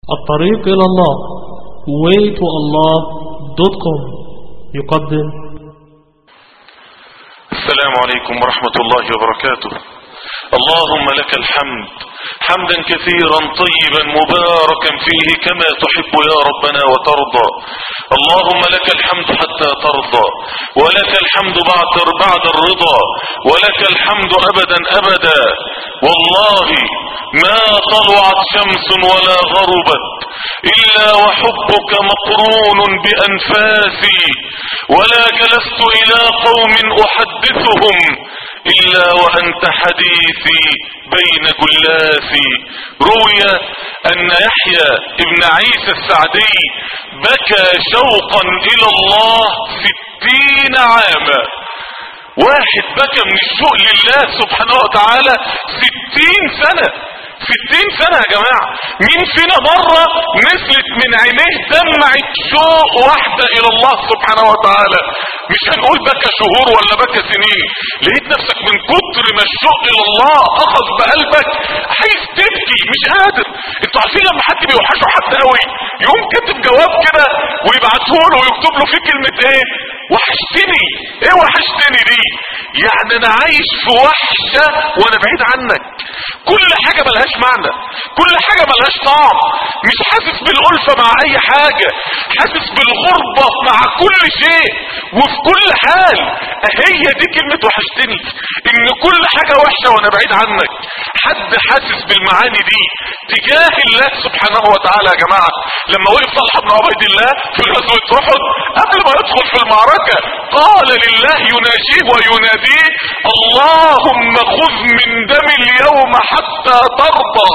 الطريق إلى الله waytoallah.com يقدم السلام عليكم ورحمة الله وبركاته اللهم لك الحمد حمدا كثيرا طيبا مباركا فيه كما تحب يا ربنا وترضى اللهم لك الحمد حتى ترضى ولك الحمد بعد بعد الرضا ولك الحمد ابدا ابدا والله ما طلعت شمس ولا غربت الا وحبك مقرون بانفاسي ولا جلست الى قوم احدثهم الا وانت حديثي بين جلاسي روي ان يحيى ابن عيسى السعدي بكى شوقا الى الله ستين عاما واحد بكى من الشوق لله سبحانه وتعالى ستين سنة ستين سنة يا جماعة مين فينا مرة نزلت من عينيه دمعة شوق واحدة الى الله سبحانه وتعالى مش هنقول بكى شهور ولا بكى سنين لقيت نفسك من كتر ما الشوق الى الله اخذ بقلبك عايز تبكي مش قادر انتوا عارفين لما حد بيوحشه حد قوي يقوم كاتب جواب كده ويبعته له ويكتب له فيه كلمة ايه وحشتني ايه وحشتني دي يعني انا عايش في وحشة وانا بعيد عنك كل حاجة ملهاش معنى كل حاجة ملهاش طعم مش حاسس بالألفة مع اي حاجة حاسس بالغربة مع كل شيء وفي كل حال هي دي كلمة وحشتني ان كل حاجة وحشة وانا بعيد عنك حد حاسس بالمعاني دي تجاه الله سبحانه وتعالى يا جماعة لما وقف طلحة بن عبيد الله في غزوة احد قبل ما يدخل في المعركة قال لله يناجيه ويناديه اللهم خذ من دم اليوم حتى ترضى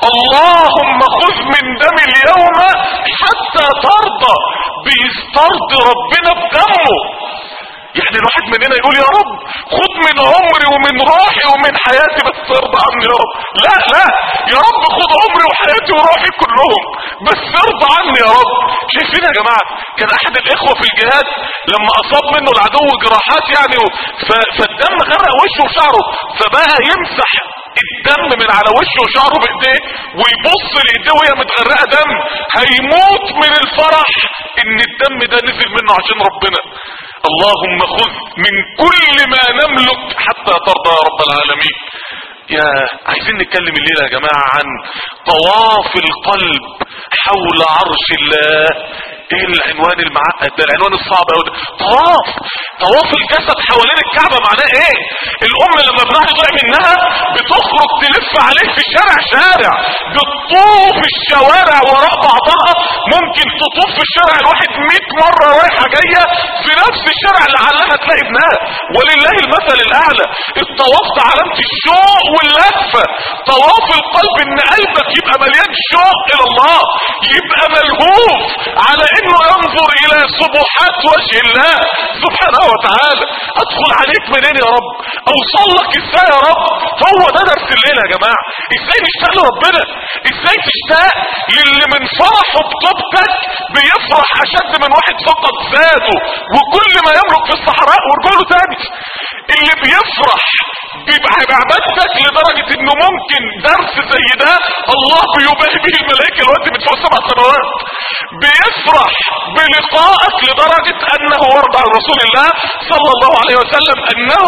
اللهم خذ من دم اليوم حتى ترضى بيسترضي ربنا بدمه يعني الواحد مننا يقول يا رب خد من عمري ومن روحي ومن حياتي بس ارضى عني يا رب لا لا يا رب خد عمري وحياتي وروحي كلهم بس ارضى عني يا رب شايفين يا جماعة كان احد الاخوة في الجهاد لما اصاب منه العدو جراحات يعني ف- فالدم غرق وشه وشعره فبقى يمسح الدم من على وشه وشعره بايديه ويبص لايديه وهي متغرقه دم هيموت من الفرح ان الدم ده نزل منه عشان ربنا اللهم خذ من كل ما نملك حتى ترضى يا رب العالمين يا عايزين نتكلم الليله يا جماعه عن طواف القلب حول عرش الله ايه العنوان المعقد ده العنوان الصعب قوي ده طواف طواف الجسد حوالين الكعبه معناه ايه الام لما ابنها يضيع منها بتخرج تلف عليه في شارع شارع بتطوف الشوارع وراء بعضها ممكن تطوف في الشارع الواحد 100 مره رايحه جايه في نفس الشارع لعلها تلاقي ابنها ولله المثل الاعلى الطواف ده علامه الشوق واللفه طواف القلب ان قلبك يبقى مليان شوق الى الله يبقى ملهوف على انه ينظر الى سبحات وجه الله سبحانه وتعالى ادخل عليك منين يا رب اوصل لك ازاي يا رب هو ده درس الليله يا جماعه ازاي نشتاق لربنا ازاي تشتاق للي من فرحه بتوبتك بيفرح اشد من واحد فقد زاده وكل ما يملك في الصحراء ورجوله تاني اللي بيفرح بيبقى بعبادتك لدرجة انه ممكن درس زي ده الله بيباهي به الملائكة الوقت من فوق سبع سنوات بيفرح بلقائك لدرجة انه ورد عن رسول الله صلى الله عليه وسلم انه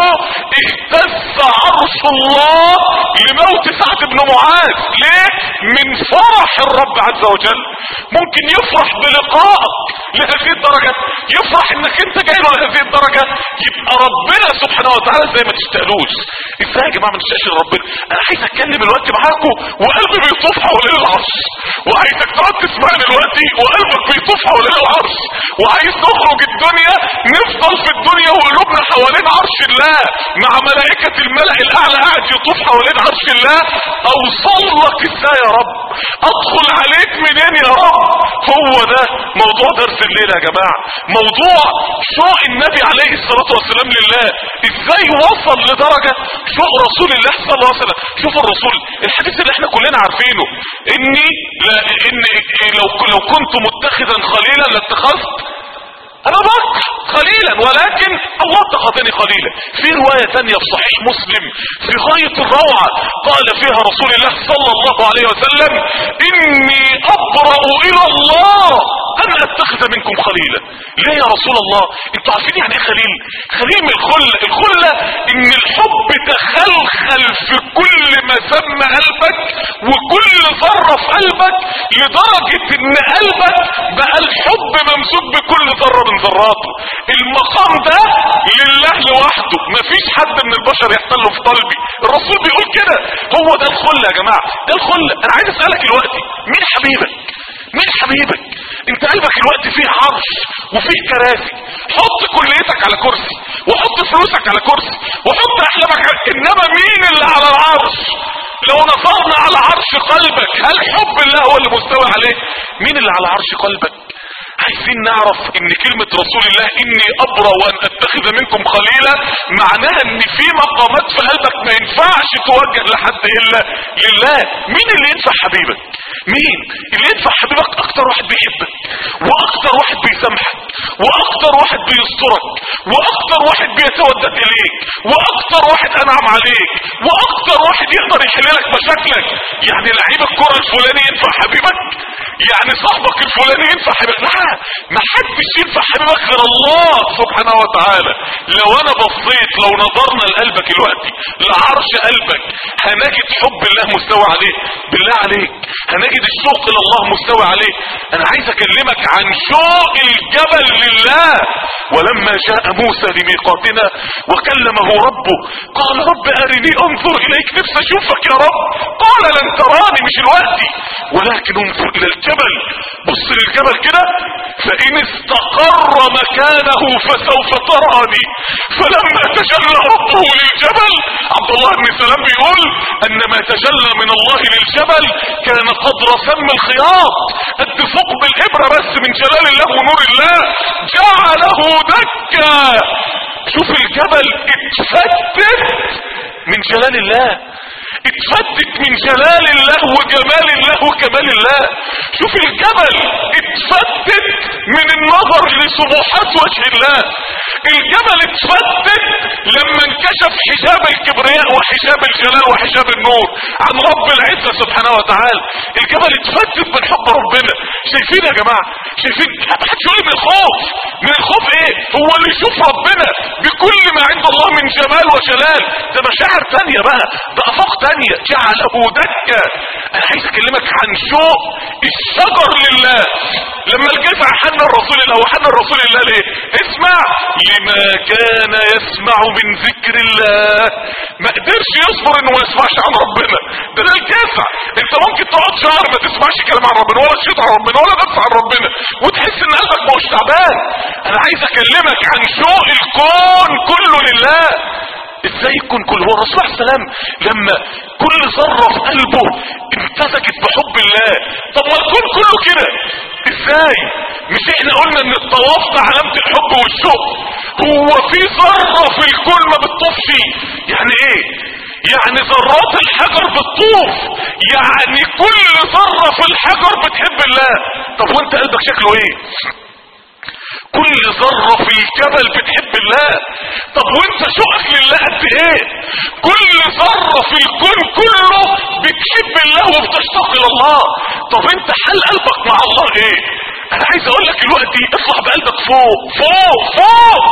اهتز عرش الله لموت سعد بن معاذ ليه من فرح الرب عز وجل ممكن يفرح بلقائك لهذه الدرجة يفرح انك انت جاي له لهذه الدرجة يبقى ربنا سبحانه وتعالى زي ما تشتغلوش ازاي يا جماعة ما نشتاقش لربنا انا عايز اتكلم الوقت معاكم وقلبي بيطوف حوالين العرش وعايزك تقعد تسمعني دلوقتي وقلبك بيطوف حوالين العرش وعايز نخرج الدنيا نفضل في الدنيا وقلوبنا حوالين عرش الله مع ملائكة الملأ الاعلى قاعد يطوف حوالين عرش الله اوصل لك ازاي يا رب ادخل عليك منين يا رب هو ده موضوع درس الليلة يا جماعة موضوع شوق النبي عليه الصلاة والسلام لله ازاي وصل لدرجة شوق رسول الله صلى الله عليه وسلم شوف الرسول الحديث اللي احنا كلنا عارفينه اني لا ان لو لو كنت متخذا خليلا لاتخذت انا بكر خليلا ولكن الله اتخذني خليلا في رواية تانية في صحيح مسلم في غاية الروعة قال فيها رسول الله صلى الله عليه وسلم اني ابرأ اتخذ منكم خليلا ليه يا رسول الله انتوا عارفين يعني ايه خليل خليل من الخلة الخلة ان الحب تخلخل في كل ما سمى قلبك وكل ذرة في قلبك لدرجة ان قلبك بقى الحب ممسوك بكل ذرة من ذراته المقام ده لله لوحده مفيش حد من البشر يحتله في قلبي الرسول بيقول كده هو ده الخلة يا جماعة ده الخلة انا عايز اسألك دلوقتي مين حبيبك مين حبيبك انت قلبك الوقت فيه عرش وفيه كراسي حط كليتك على كرسي وحط فلوسك على كرسي وحط احلامك على انما مين اللي على العرش لو نظرنا على عرش قلبك هل حب الله هو اللي مستوى عليه مين اللي على عرش قلبك عايزين نعرف ان كلمة رسول الله اني ابرى وان اتخذ منكم خليلا معناها ان في مقامات في قلبك ما ينفعش توجه لحد الا لله مين اللي ينفع حبيبك مين اللي ينفع حبيبك اكتر واحد بيحبك واكتر واحد بيسامحك واكتر واحد بيسترك واكتر واحد بيتودد اليك واكتر واحد انعم عليك واكتر واحد يقدر يحل لك مشاكلك يعني لعيب الكرة الفلاني ينفع حبيبك يعني صاحبك الفلاني ينفع حبيبك لا ما حدش ينفع حبيبك غير الله سبحانه وتعالى لو انا بصيت لو نظرنا لقلبك دلوقتي لعرش قلبك هنجد حب الله مستوى عليه بالله عليك هنجد الشوق الى الله مستوى عليه انا عايز اكلمك عن شوق الجبل لله ولما جاء موسى لميقاتنا وكلمه ربه قال رب ارني انظر اليك نفسي اشوفك يا رب قال لن تراني مش الوقت ولكن انظر الى الجبل بص للجبل كده فان استقر مكانه فسوف تراني فلما تجلى ربه للجبل عبد الله بن سلام بيقول ان ما تجلى من الله للجبل كان قدر سم الخياط قد ثقب الابره بس من جلال الله ونور الله جعله دكا شوف الجبل اتفتت من جلال الله اتفتت من جلال الله وجمال الله وكمال الله شوف الجبل اتفتت من النظر لسبحات وجه الله الجبل اتفتت لما انكشف حجاب الكبرياء وحجاب الجلال وحجاب النور عن رب العزة سبحانه وتعالى الجبل اتفتت من حب ربنا شايفين يا جماعة شايفين محدش يقول من الخوف من الخوف ايه هو اللي يشوف ربنا بكل ما عند الله من جمال وجلال ده مشاعر تانية بقى ده افاق تانية جعله دكة انا عايز اكلمك عن شوق الشجر لله لما الجزع حن الرسول الله وحن الرسول الله ليه اسمع لما كان يسمع من ذكر الله ما قدرش يصبر انه ما يسمعش عن ربنا ده ده الجزع انت ممكن تقعد شهر ما تسمعش كلام عن ربنا ولا تشيط عن ربنا ولا تدفع عن ربنا وتحس ان قلبك مش تعبان انا عايز اكلمك عن شوق الكون كله لله ازاي يكون كل هو الرسول عليه السلام لما كل ذره في قلبه امتزجت بحب الله طب ما الكون كله كده ازاي مش احنا قلنا ان الطواف ده علامه الحب والشوق هو في ذره في الكون ما بتطوفش يعني ايه يعني ذرات الحجر بتطوف يعني كل ذره في الحجر بتحب الله طب وانت قلبك شكله ايه كل ذرة في الجبل بتحب الله طب وانت شوقك لله قد ايه كل ذرة في الكون كله بتحب الله وبتشتاق الى الله طب انت حل قلبك مع الله ايه انا عايز اقول لك دلوقتي اطلع بقلبك فوق فوق فوق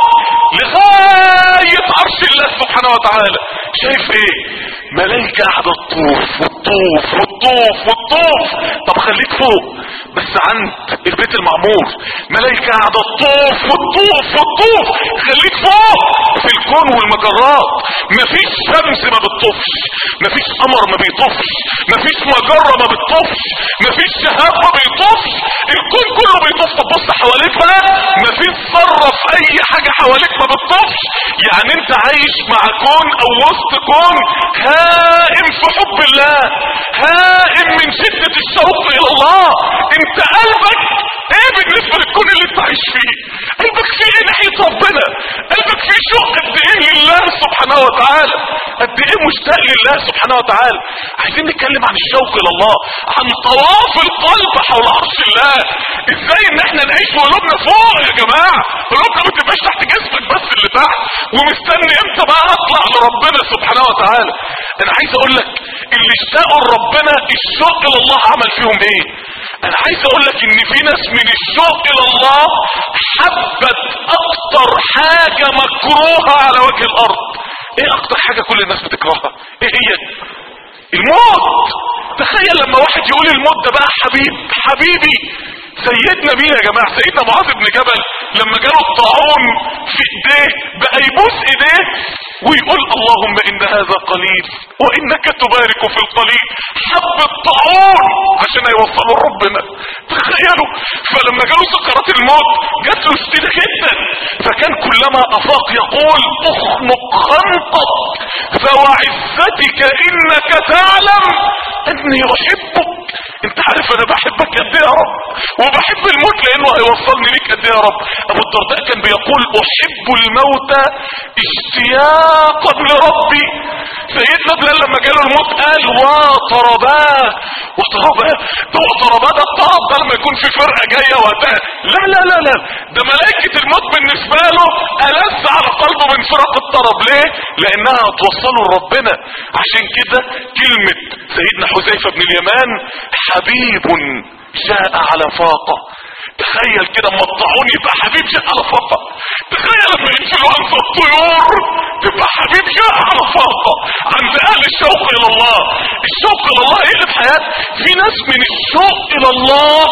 لغاية عرش الله سبحانه وتعالى شايف ايه ملايكة قاعدة تطوف وتطوف وتطوف وتطوف طب خليك فوق بس عند البيت المعمور ملايكة قاعدة تطوف وتطوف وتطوف خليك فوق في الكون والمجرات مفيش شمس ما بتطوفش مفيش قمر ما بيطوفش مفيش مجرة ما بتطوفش مفيش شهاب ما بيطوفش الكون كله بيطوف طب بص حواليك بقى مفيش ذرة في اي حاجة حواليك ما بتطوفش يعني انت عايش مع كون او وسط كون هائم في حب الله هائم من شدة الشوق الى الله انت قلبك ايه بالنسبة للكون اللي انت عايش فيه قلبك فيه ايه ناحية ربنا قلبك فيه شوق قد ايه لله سبحانه وتعالى قد ايه مشتاق لله سبحانه وتعالى عايزين نتكلم عن الشوق الى الله عن طواف القلب حول عرش الله ازاي ان احنا نعيش وقلوبنا فوق يا جماعة قلوبنا ما تبقاش تحت جسمك بس اللي تحت ومستني امتى بقى اطلع لربنا سبحانه وتعالى انا عايز اقول لك اللي اشتاقوا لربنا الشوق الى الله عمل فيهم ايه انا عايز اقول لك ان في ناس من الشوق الى الله حبت اكتر حاجة مكروهة على وجه الارض ايه اكتر حاجة كل الناس بتكرهها ايه هي الموت تخيل لما واحد يقول الموت ده بقى حبيب حبيبي سيدنا مين يا جماعة سيدنا معاذ بن جبل لما جاله الطاعون في ايديه بقى يبوس ايديه ويقول اللهم ان هذا قليل وانك تبارك في القليل حب الطاعون عشان يوصلوا ربنا تخيلوا فلما جاله سكرات الموت جات له شديدة جدا فكان كلما افاق يقول اخنق خنقك فوعزتك انك تعلم اني احبك انت عارف انا بحبك قد ايه يا رب وبحب الموت لانه هيوصلني ليك قد ايه يا رب ابو الدرداء كان بيقول احب الموت اشتياقا لربي سيدنا بلال لما جاله الموت قال وطرباه وطرباه ده وطرباه ده الطرب ده لما يكون في فرقه جايه وقتها لا لا لا لا ده ملائكه الموت بالنسبه له ألذ على قلبه من فرق الطرب ليه لانها هتوصله لربنا عشان كده كلمه سيدنا حذيفه بن اليمان حبيب جاء على فاقة تخيل كده اما الطاعون يبقى حبيب جاء على فاقة تخيل لما انفلونزا الطيور تبقى حبيب جاء على فاقة عند اهل الشوق الى الله الشوق الى الله ايه اللي في حياتك في ناس من الشوق الى الله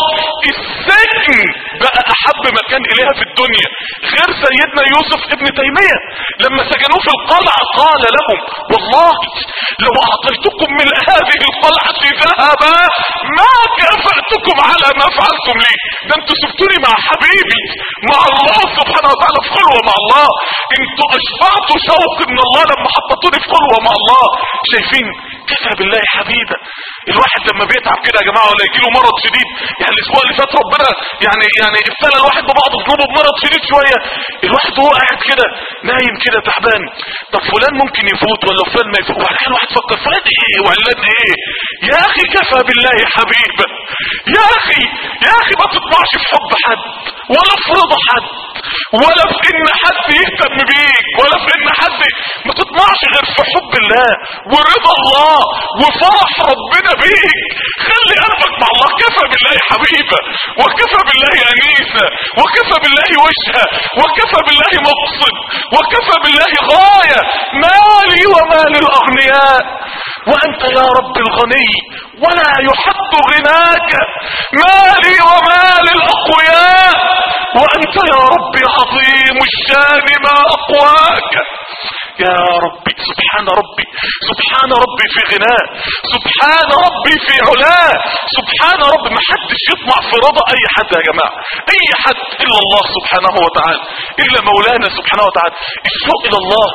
السجن بقى احب مكان اليها في الدنيا غير سيدنا يوسف ابن تيمية لما سجنوه في القلعة قال لهم والله لو اعطيتكم من هذه القلعة ذهبا ما كافأتكم على ما فعلتم لي ده انتوا سبتوني مع حبيبي مع الله سبحانه وتعالى في خلوة مع الله انتوا اشبعتوا شوق من الله لما حطتوني في خلوة مع الله شايفين كفى بالله حبيبة الواحد لما بيتعب كده يا جماعة ولا يجيله مرض شديد يعني الاسبوع اللي فات ربنا يعني يعني ابتلى الواحد ببعض ذنوبه بمرض شديد شوية الواحد وهو قاعد كده نايم كده تعبان طب فلان ممكن يفوت ولا فلان ما يفوت وبعد كده الواحد فكر فلان ايه وعلان ايه يا اخي كفى بالله حبيبة يا اخي يا اخي ما تطمعش في حب حد ولا في رضا حد ولا في ان حد يهتم بيك ولا في ان حد ما تطمعش غير في حب الله ورضا الله وفرح ربنا بيك خلي قلبك مع الله كفى بالله حبيبة وكفى بالله انيسة وكفى بالله وجهة وكفى بالله مقصد وكفى بالله غاية مالي ومال الاغنياء وانت يا رب الغني ولا يحد غناك مالي ومال الاقوياء وانت يا رب عظيم الشان ما اقواك يا ربي سبحان ربي سبحان ربي في غناه سبحان ربي في علاه سبحان ربي ما حدش يطمع في رضا اي حد يا جماعة اي حد الا الله سبحانه وتعالى الا مولانا سبحانه وتعالى الشوق الى الله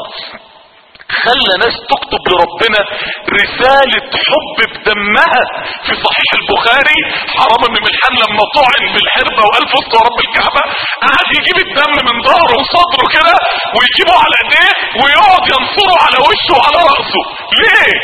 خلى ناس تكتب لربنا رسالة حب بدمها في صحيح البخاري حرام بن ملحان لما طعن بالحربة وقال فزت رب الكعبة قعد يجيب الدم من ظهره وصدره كده ويجيبه على ايديه ويقعد ينصره على وشه وعلى رأسه ليه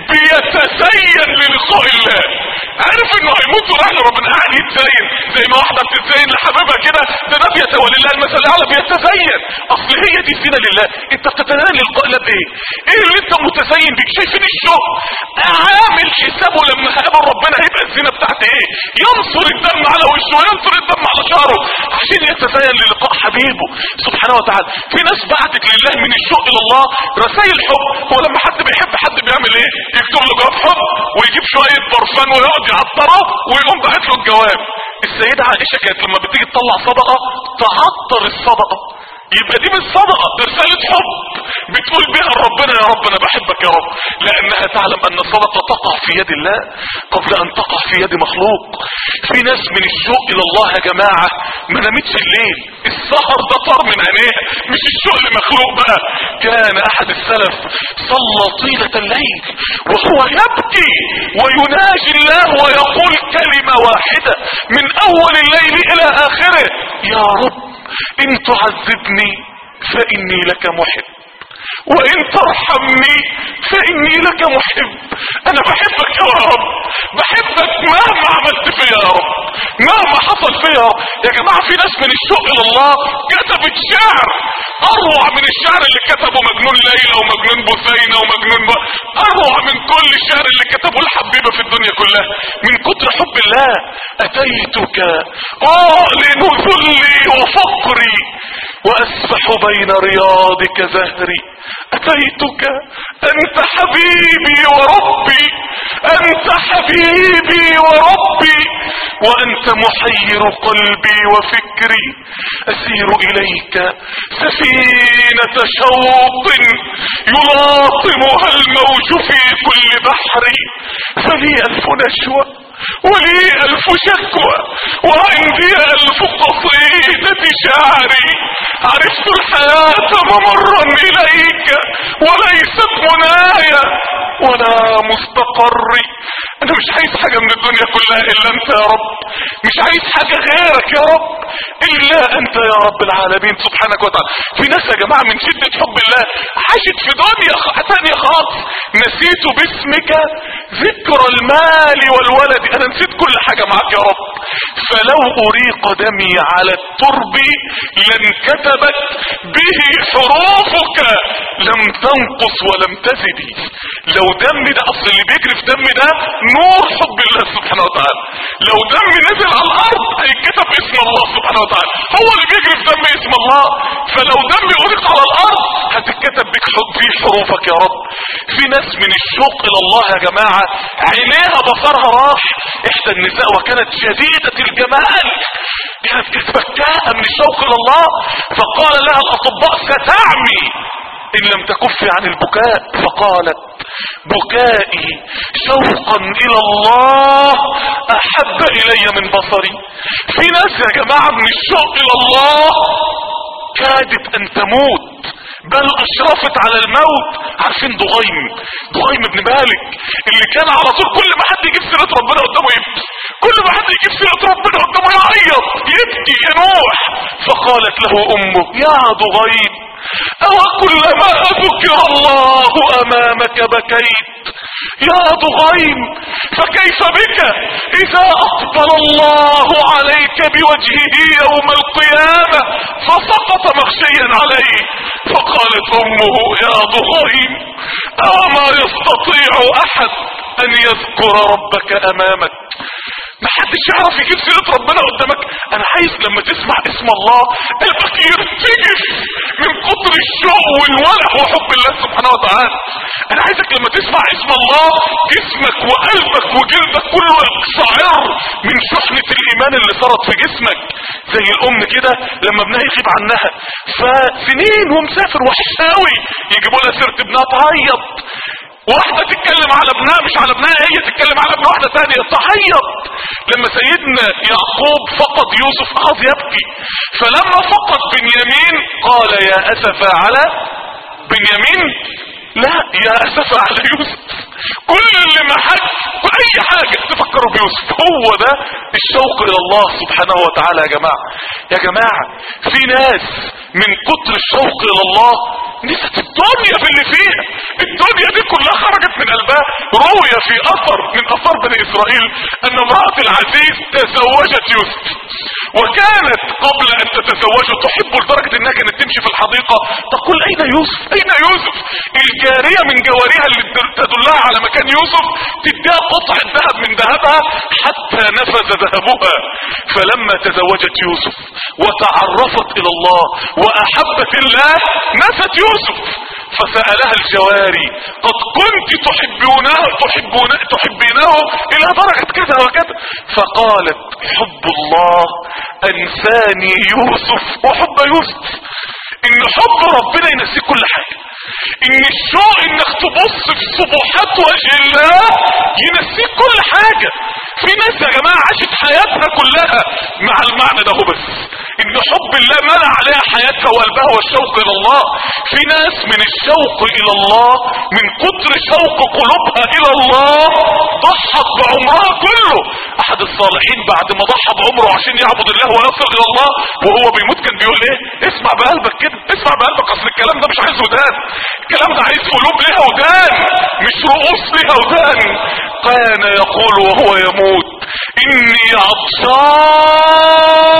بيتزين للقاء الله عارف انه هيموت وراح لربنا قاعد يتزين زي ما واحده بتتزين لحبيبها كده ده ده بيتولى الله المثل الاعلى بيتزين اصل هي دي الزينه لله انت بتتزين للقاء الله بايه ايه اللي انت متزين بيك شايفين الشوق عامل حسابه لما هقابل ربنا هيبقى الزينه بتاعت ايه ينصر الدم على وشه وينصر الدم على شعره عشان يتزين للقاء حبيبه سبحانه وتعالى في ناس بعتت لله من الشوق الى الله رسائل حب هو لما حد بيحب حد بيعمل ايه يكتب له جواب حب ويجيب شويه برفان ويقعد يعطره ويقوم باعت له الجواب السيده عائشه كانت لما بتيجي تطلع صدقه تعطر الصدقه يبقى دي مش صدقة دي رسالة حب بتقول بها ربنا يا رب انا بحبك يا رب لانها تعلم ان الصدقة تقع في يد الله قبل ان تقع في يد مخلوق في ناس من الشوق الى الله يا جماعة ما نامتش الليل السهر ده طار من عينيها مش الشوق لمخلوق بقى كان احد السلف صلى طيلة الليل وهو يبكي ويناجي الله ويقول كلمة واحدة من اول الليل الى اخره يا رب ان تعذبني فاني لك محب وان ترحمني فاني لك محب انا بحبك يا رب بحبك مهما عملت فيا يا رب مهما حصل فيا يا رب يا جماعة في ناس من الشوق الى الله كتبت شعر اروع من الشعر اللي كتبه مجنون ليلى ومجنون بثينة ومجنون ب... اروع من كل الشعر اللي كتبه الحبيبة في الدنيا كلها من كتر حب الله اتيتك اعلن ذلي وفقري واسبح بين رياضك زهري اتيتك انت حبيبي وربي انت حبيبي وربي وانت محير قلبي وفكري اسير اليك سفينة شوق يلاطمها الموج في كل بحر فلي الف نشوة ولي الف شكوى وعندي الف قصيدة شعري عرفت الحياة ممرا اليك وليست منايا ولا مستقري انا مش عايز حاجة من الدنيا كلها الا انت يا رب مش عايز حاجة غيرك يا رب الا انت يا رب العالمين سبحانك وتعالى في ناس يا جماعة من شدة حب الله عاشت في دنيا تانية خالص نسيت باسمك ذكر المال والولد انا نسيت كل حاجة معاك يا رب فلو اريق دمي على الترب لانكتبت به حروفك لم تنقص ولم تزدي لو دمي ده اصل اللي بيجري في دمي ده نور حب الله سبحانه وتعالى لو دمي نزل على الارض هيتكتب اسم الله سبحانه وتعالى هو اللي بيجري في دمي اسم الله فلو دمي اريق على الارض هتتكتب بك حب في حروفك يا رب في ناس من الشوق الى الله يا جماعة عينيها بصرها راح احدى النساء وكانت شديدة الجمال كانت كتبكاء من الشوق الى الله فقال لها الاطباء ستعمي ان لم تكفي عن البكاء فقالت بكائي شوقا الى الله احب الي من بصري في ناس يا جماعة من الشوق الى الله كادت ان تموت بل اشرفت على الموت عارفين ضغيم ضغيم ابن مالك اللي كان على طول كل ما حد يجيب سيرة ربنا قدامه يبكي كل ما حد يجيب سيرة ربنا قدامه يعيط يبكي ينوح فقالت له امه يا ضغيم او كلما ذكر الله امامك بكيت يا ضغيم فكيف بك اذا اقبل الله عليك بوجهه يوم القيامة فسقط مغشيا عليه فقالت امه يا ضغيم اما يستطيع احد ان يذكر ربك امامك ما حدش يعرف يجيب سيرة ربنا قدامك انا عايز لما تسمع اسم الله قلبك يرتجف من كتر الشوق والولع وحب الله سبحانه وتعالى انا عايزك لما تسمع اسم الله جسمك وقلبك وجلدك كله يقشعر من شحنة الايمان اللي صارت في جسمك زي الام كده لما ابنها يغيب عنها فسنين ومسافر وحشاوي يجيبوا لها سيرة ابنها تعيط واحدة تتكلم على ابنها مش على ابنها هي تتكلم على ابن واحدة تانية تعيط لما سيدنا يعقوب فقد يوسف اخذ يبكي فلما فقد بنيامين قال يا اسفا على بنيامين لا يا اسفا على يوسف كل اللي محك اي حاجة تفكروا بيوسف هو ده الشوق الى الله سبحانه وتعالى يا جماعة يا جماعة في ناس من كتر الشوق الى الله نسيت الدنيا في اللي فيها الدنيا دي كلها خرجت من قلبها روي في اثر من اثار بني اسرائيل ان امرأة العزيز تزوجت يوسف وكانت قبل ان تتزوجه تحبه لدرجة انها كانت تمشي في الحديقة تقول اين يوسف اين يوسف الجارية من جواريها اللي تدلها على مكان يوسف تديها قطعة ذهب من ذهبها حتى نفذ ذهبها فلما تزوجت يوسف وتعرفت الى الله واحبت الله نست يوسف فسألها الجواري قد كنت تحبونه تحبونه تحبينه الى درجة كذا وكذا فقالت حب الله انساني يوسف وحب يوسف ان حب ربنا ينسيك كل حاجة ان الشوق انك تبص في صبحات وجه الله ينسيك كل حاجة في ناس يا جماعة عاشت حياتها كلها مع المعنى ده هو بس ان حب الله منع عليها حياتها وقلبها والشوق الى الله في ناس من الشوق الى الله من كتر شوق قلوبها الى الله ضحت بعمرها كله احد الصالحين بعد ما ضحى بعمره عشان يعبد الله ويصل الى الله وهو بيموت كان بيقول ايه اسمع بقلبك كده اسمع بقلبك اصل الكلام ده مش عايز ودان الكلام ده عايز قلوب ليها ودان مش رؤوس ليها ودان كان يقول وهو يموت اني عطشان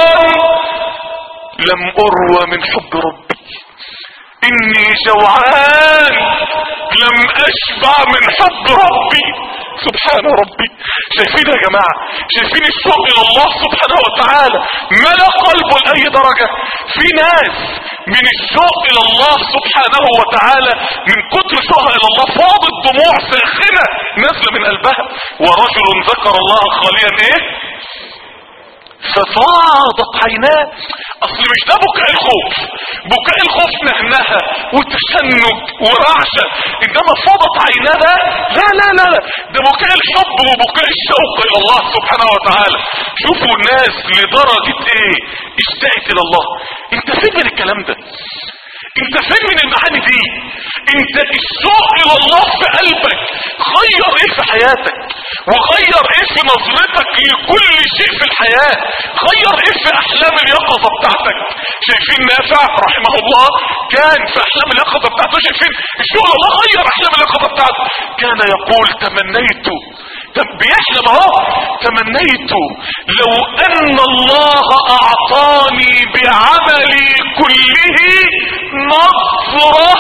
لم اروى من حب ربي اني جوعان لم اشبع من حب ربي سبحان ربي شايفين يا جماعة شايفين الشوق الى الله سبحانه وتعالى ملا قلبه لأي درجة في ناس من الشوق الى الله سبحانه وتعالى من كتر شوقها الى الله فاضت دموع ساخنة نازلة من قلبها ورجل ذكر الله خاليا ايه ففاضت عيناه اصل مش ده بكاء الخوف بكاء الخوف نهنها وتشنج ورعشة انما فاضت عيناه ده لا لا لا لا ده بكاء الحب وبكاء الشوق الى الله سبحانه وتعالى شوفوا الناس لدرجة ايه اشتقت الى الله انت فين من الكلام ده انت فين من المعاني دي انت الشوق الى الله في قلبك غير ايه في حياتك وغير ايه في نظرتك لكل شيء في الحياة غير ايه في احلام اليقظة بتاعتك شايفين نافع رحمه الله كان في احلام اليقظة بتاعته شايفين الشوق الى الله غير احلام اليقظة بتاعته كان يقول تمنيت بيحلم اهو تمنيت لو ان الله اعطاني بعملي كله نظرة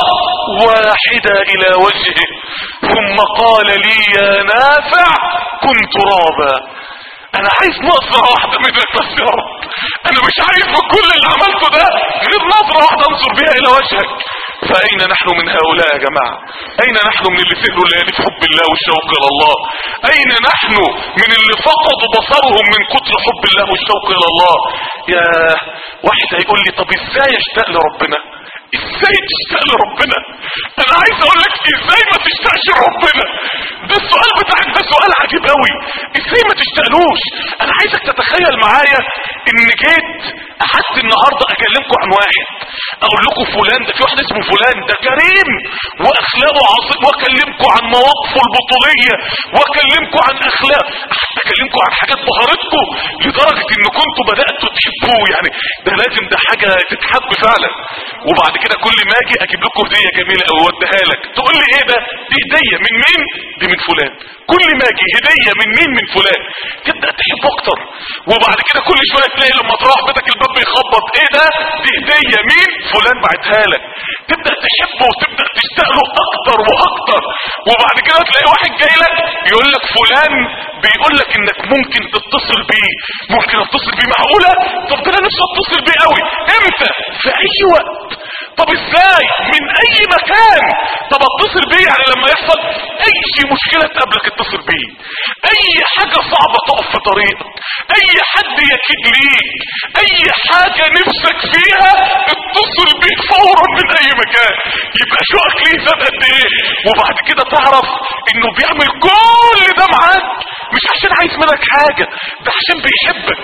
واحدة الى وجهه ثم قال لي يا نافع كنت رابا انا عايز نظرة واحدة منك بس يا رب انا مش عايز بكل اللي عملته ده غير نظرة واحدة انظر بيها الى وجهك فاين نحن من هؤلاء يا جماعة اين نحن من اللي سهلوا الليالي في حب الله والشوق الى الله اين نحن من اللي فقدوا بصرهم من كتر حب الله والشوق الى الله يا واحد هيقول لي طب ازاي اشتاق لربنا ازاي تشتاق لربنا انا عايز اقول لك ازاي ما تشتاقش لربنا ده السؤال بتاعك ده سؤال عجيب قوي ازاي ما تشتاقلوش انا عايزك تتخيل معايا ان جيت قعدت النهارده اكلمكم عن واحد اقول لكم فلان ده في واحد اسمه فلان ده كريم واخلاقه عظيم واكلمكم عن مواقفه البطوليه واكلمكم عن اخلاق حتى اكلمكم عن حاجات بهرتكم لدرجه ان كنتوا بداتوا تحبوه يعني ده لازم ده حاجه تتحب فعلا وبعد كده كل ما اجي اجيب لكم هديه جميله قوي اوديها لك تقول لي ايه ده دي هديه من مين دي من فلان كل ما اجي هديه من مين من فلان تبدا تحب اكتر وبعد كده كل شويه تلاقي لما تروح بيتك الباب بيخبط ايه ده دي هديه مين فلان بعتها لك تبدا تحبه وتبدا تشتاق له اكتر واكتر وبعد كده تلاقي واحد جاي لك يقول لك فلان بيقول لك انك ممكن تتصل بيه ممكن اتصل بيه معقوله طب ده انا نفسي اتصل بيه قوي امتى في اي وقت طب ازاي من اي مكان طب اتصل بيه يعني لما يحصل اي مشكلة تقابلك اتصل بيه اي حاجة صعبة تقف في طريقك اي حد يكيد ليك اي حاجة نفسك فيها اتصل بيه فورا من اي مكان يبقى شوقك ليه زاد قد ايه وبعد كده تعرف انه بيعمل كل ده معاك مش عشان عايز منك حاجة ده عشان بيحبك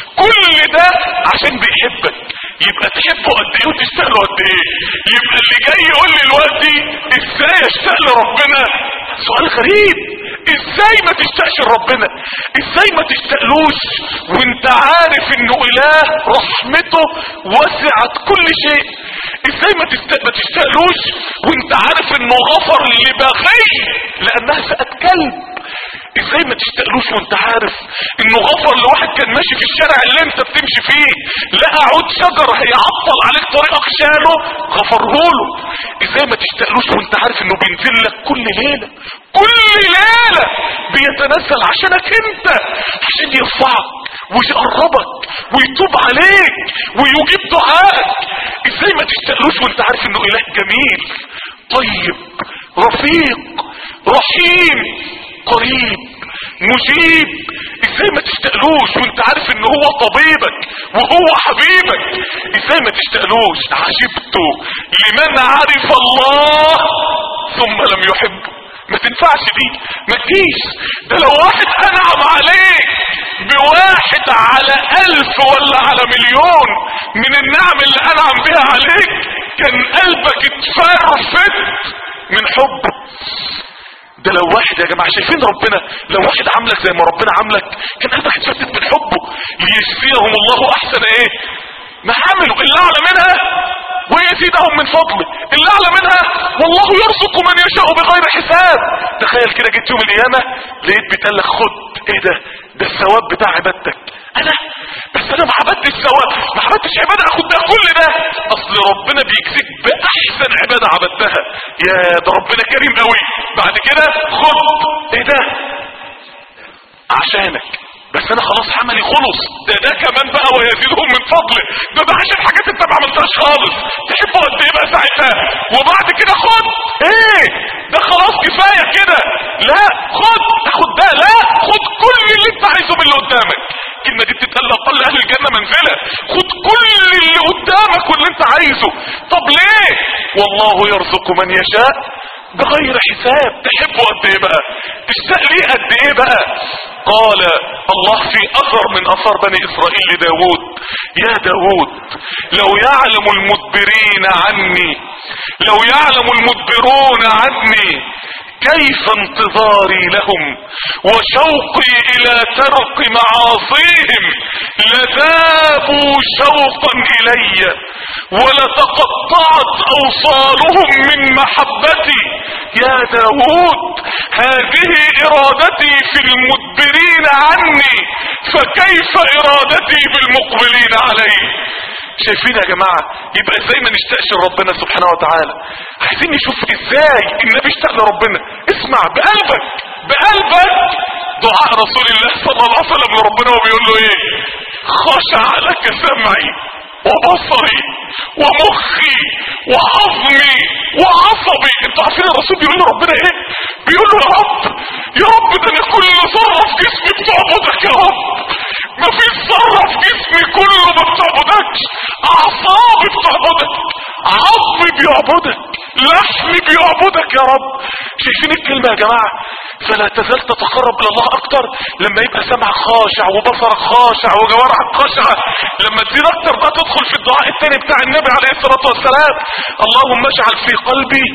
كل ده عشان بيحبك يبقى تحبه قد ايه وتشتاق له قد ايه يبقى اللي جاي يقول لي دلوقتي ازاي اشتاق لربنا سؤال غريب ازاي ما تشتاقش لربنا ازاي ما تشتاقلوش وانت عارف انه اله رحمته وسعت كل شيء ازاي ما تست- ما تشتاقلوش وانت عارف انه غفر لبغي لانها سقت كلب ازاي ما تشتاقلوش وانت عارف انه غفر لواحد كان ماشي في الشارع اللي انت بتمشي فيه لقى عود شجرة هيعطل عليك طريقك شاله غفره له ازاي ما تشتاقلوش وانت عارف انه بينزل لك كل ليلة كل ليلة بيتنزل عشانك انت عشان يرفعك ويقربك ويتوب عليك ويجيب دعائك ازاي ما تشتاقلوش وانت عارف انه اله جميل طيب رفيق رحيم قريب مجيب ازاي ما تشتقلوش وانت عارف ان هو طبيبك وهو حبيبك ازاي ما تشتقلوش عجبت لمن عرف الله ثم لم يحبه ما تنفعش دي ما تجيش ده لو واحد انعم عليك بواحد على الف ولا على مليون من النعم اللي انعم بها عليك كان قلبك اتفرفت من حبه ده لو واحد يا جماعة شايفين ربنا لو واحد عاملك زي ما ربنا عاملك كان قلبك اتفتت من حبه ليجزيهم الله احسن ايه ما عملوا اللي اعلى منها ويزيدهم من فضله اللي اعلى منها والله يرزق من يشاء بغير حساب تخيل كده جيت يوم القيامة لقيت بيتقال لك خد ايه ده ده الثواب بتاع عبادتك انا بس انا ما عبدتش سوا ما عملتش عبادة اخد ده كل ده اصل ربنا بيجزيك باحسن عبادة عبدتها يا ده ربنا كريم قوي بعد كده خد ايه ده عشانك بس انا خلاص عملي خلص ده ده كمان بقى ويزيدهم من فضله ده ده عشان حاجات انت ما عملتهاش خالص تحبه قد ايه بقى ساعتها وبعد كده خد ايه ده خلاص كفايه كده لا خد تاخد ده لا خد كل اللي انت عايزه من اللي قدامك الكلمه دي بتتقال اقل اهل الجنه منزله خد كل اللي قدامك واللي انت عايزه طب ليه والله يرزق من يشاء بغير حساب تحبه قد ايه بقى تشتاق ليه قد ايه بقى قال الله في اثر من اثار بني اسرائيل لداود يا داود لو يعلم المدبرين عني لو يعلم المدبرون عني كيف انتظاري لهم وشوقي الى ترك معاصيهم لذابوا شوقا الي ولتقطعت اوصالهم من محبتي يا داود هذه ارادتي في المدبرين عني فكيف ارادتي بالمقبلين علي شايفين يا جماعة يبقى ازاي ما نشتاقش لربنا سبحانه وتعالى عايزين نشوف ازاي النبي اشتاق لربنا اسمع بقلبك بقلبك دعاء رسول الله صلى الله عليه وسلم لربنا وبيقول له ايه خشع لك سمعي وبصري ومخي وعظمي وعصبي انتوا عارفين الرسول بيقول له ربنا ايه بيقول له يا رب يا رب ده انا كل ذره في جسمي بتعبدك يا رب ما فيش ذره في جسمي كله ما بتعبدكش اعصابي بتعبدك عظمي بيعبدك لحمي بيعبدك يا رب شايفين الكلمه يا جماعه فلا تزال تتقرب الى الله اكتر لما يبقى سمعك خاشع وبصرك خاشع وجوارحك خاشعه لما تزيد اكتر بقى تدخل في الدعاء التاني بتاع النبي عليه الصلاه والسلام اللهم اجعل في قلبي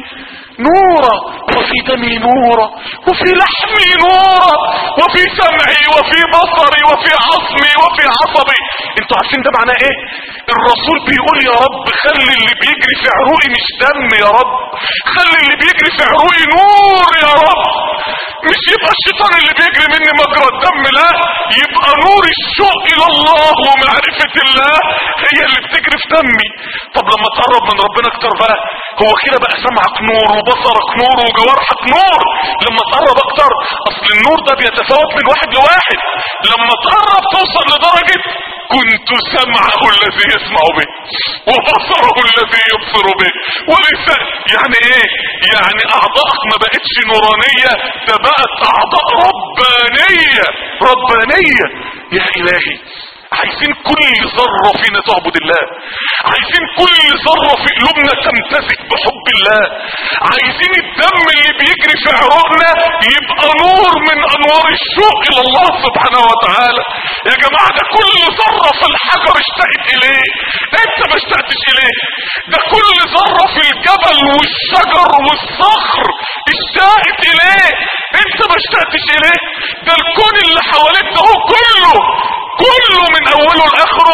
نورا وفي دمي نورا وفي لحمي نورا وفي سمعي وفي بصري وفي عصمي وفي عصبي انتوا عارفين ده معناه ايه الرسول بيقول يا رب خلي اللي بيجري في عروقي مش دم يا رب خلي اللي بيجري في عروقي نور يا رب مش يبقى الشيطان اللي بيجري مني مجرى الدم لا يبقى نور الشوق الى الله ومعرفة الله هي اللي بتجري في دمي طب لما تقرب من ربنا اكتر بقى هو كده بقى سمعك نور وبصرك نور وجوارحك نور لما تقرب اكتر اصل النور ده بيتفاوت من واحد لواحد لما تقرب توصل لدرجة كنت سمعه الذي يسمع به وبصره الذي يبصر به ولسان يعني ايه يعني اعضائك ما بقتش نورانية ده بقت اعضاء ربانية ربانية يا الهي عايزين كل ذرة فينا تعبد الله عايزين كل ذرة في قلوبنا تمتزج بحب الله عايزين الدم اللي بيجري في عروقنا يبقى نور من انوار الشوق الى الله سبحانه وتعالى يا جماعة ده كل ذرة في الحجر اشتقت اليه انت ما اشتقتش اليه ده كل ذرة في الجبل والشجر والصخر اشتقت اليه انت ما اشتقتش اليه ده الكون اللي حواليك ده هو كله كله من اوله لاخره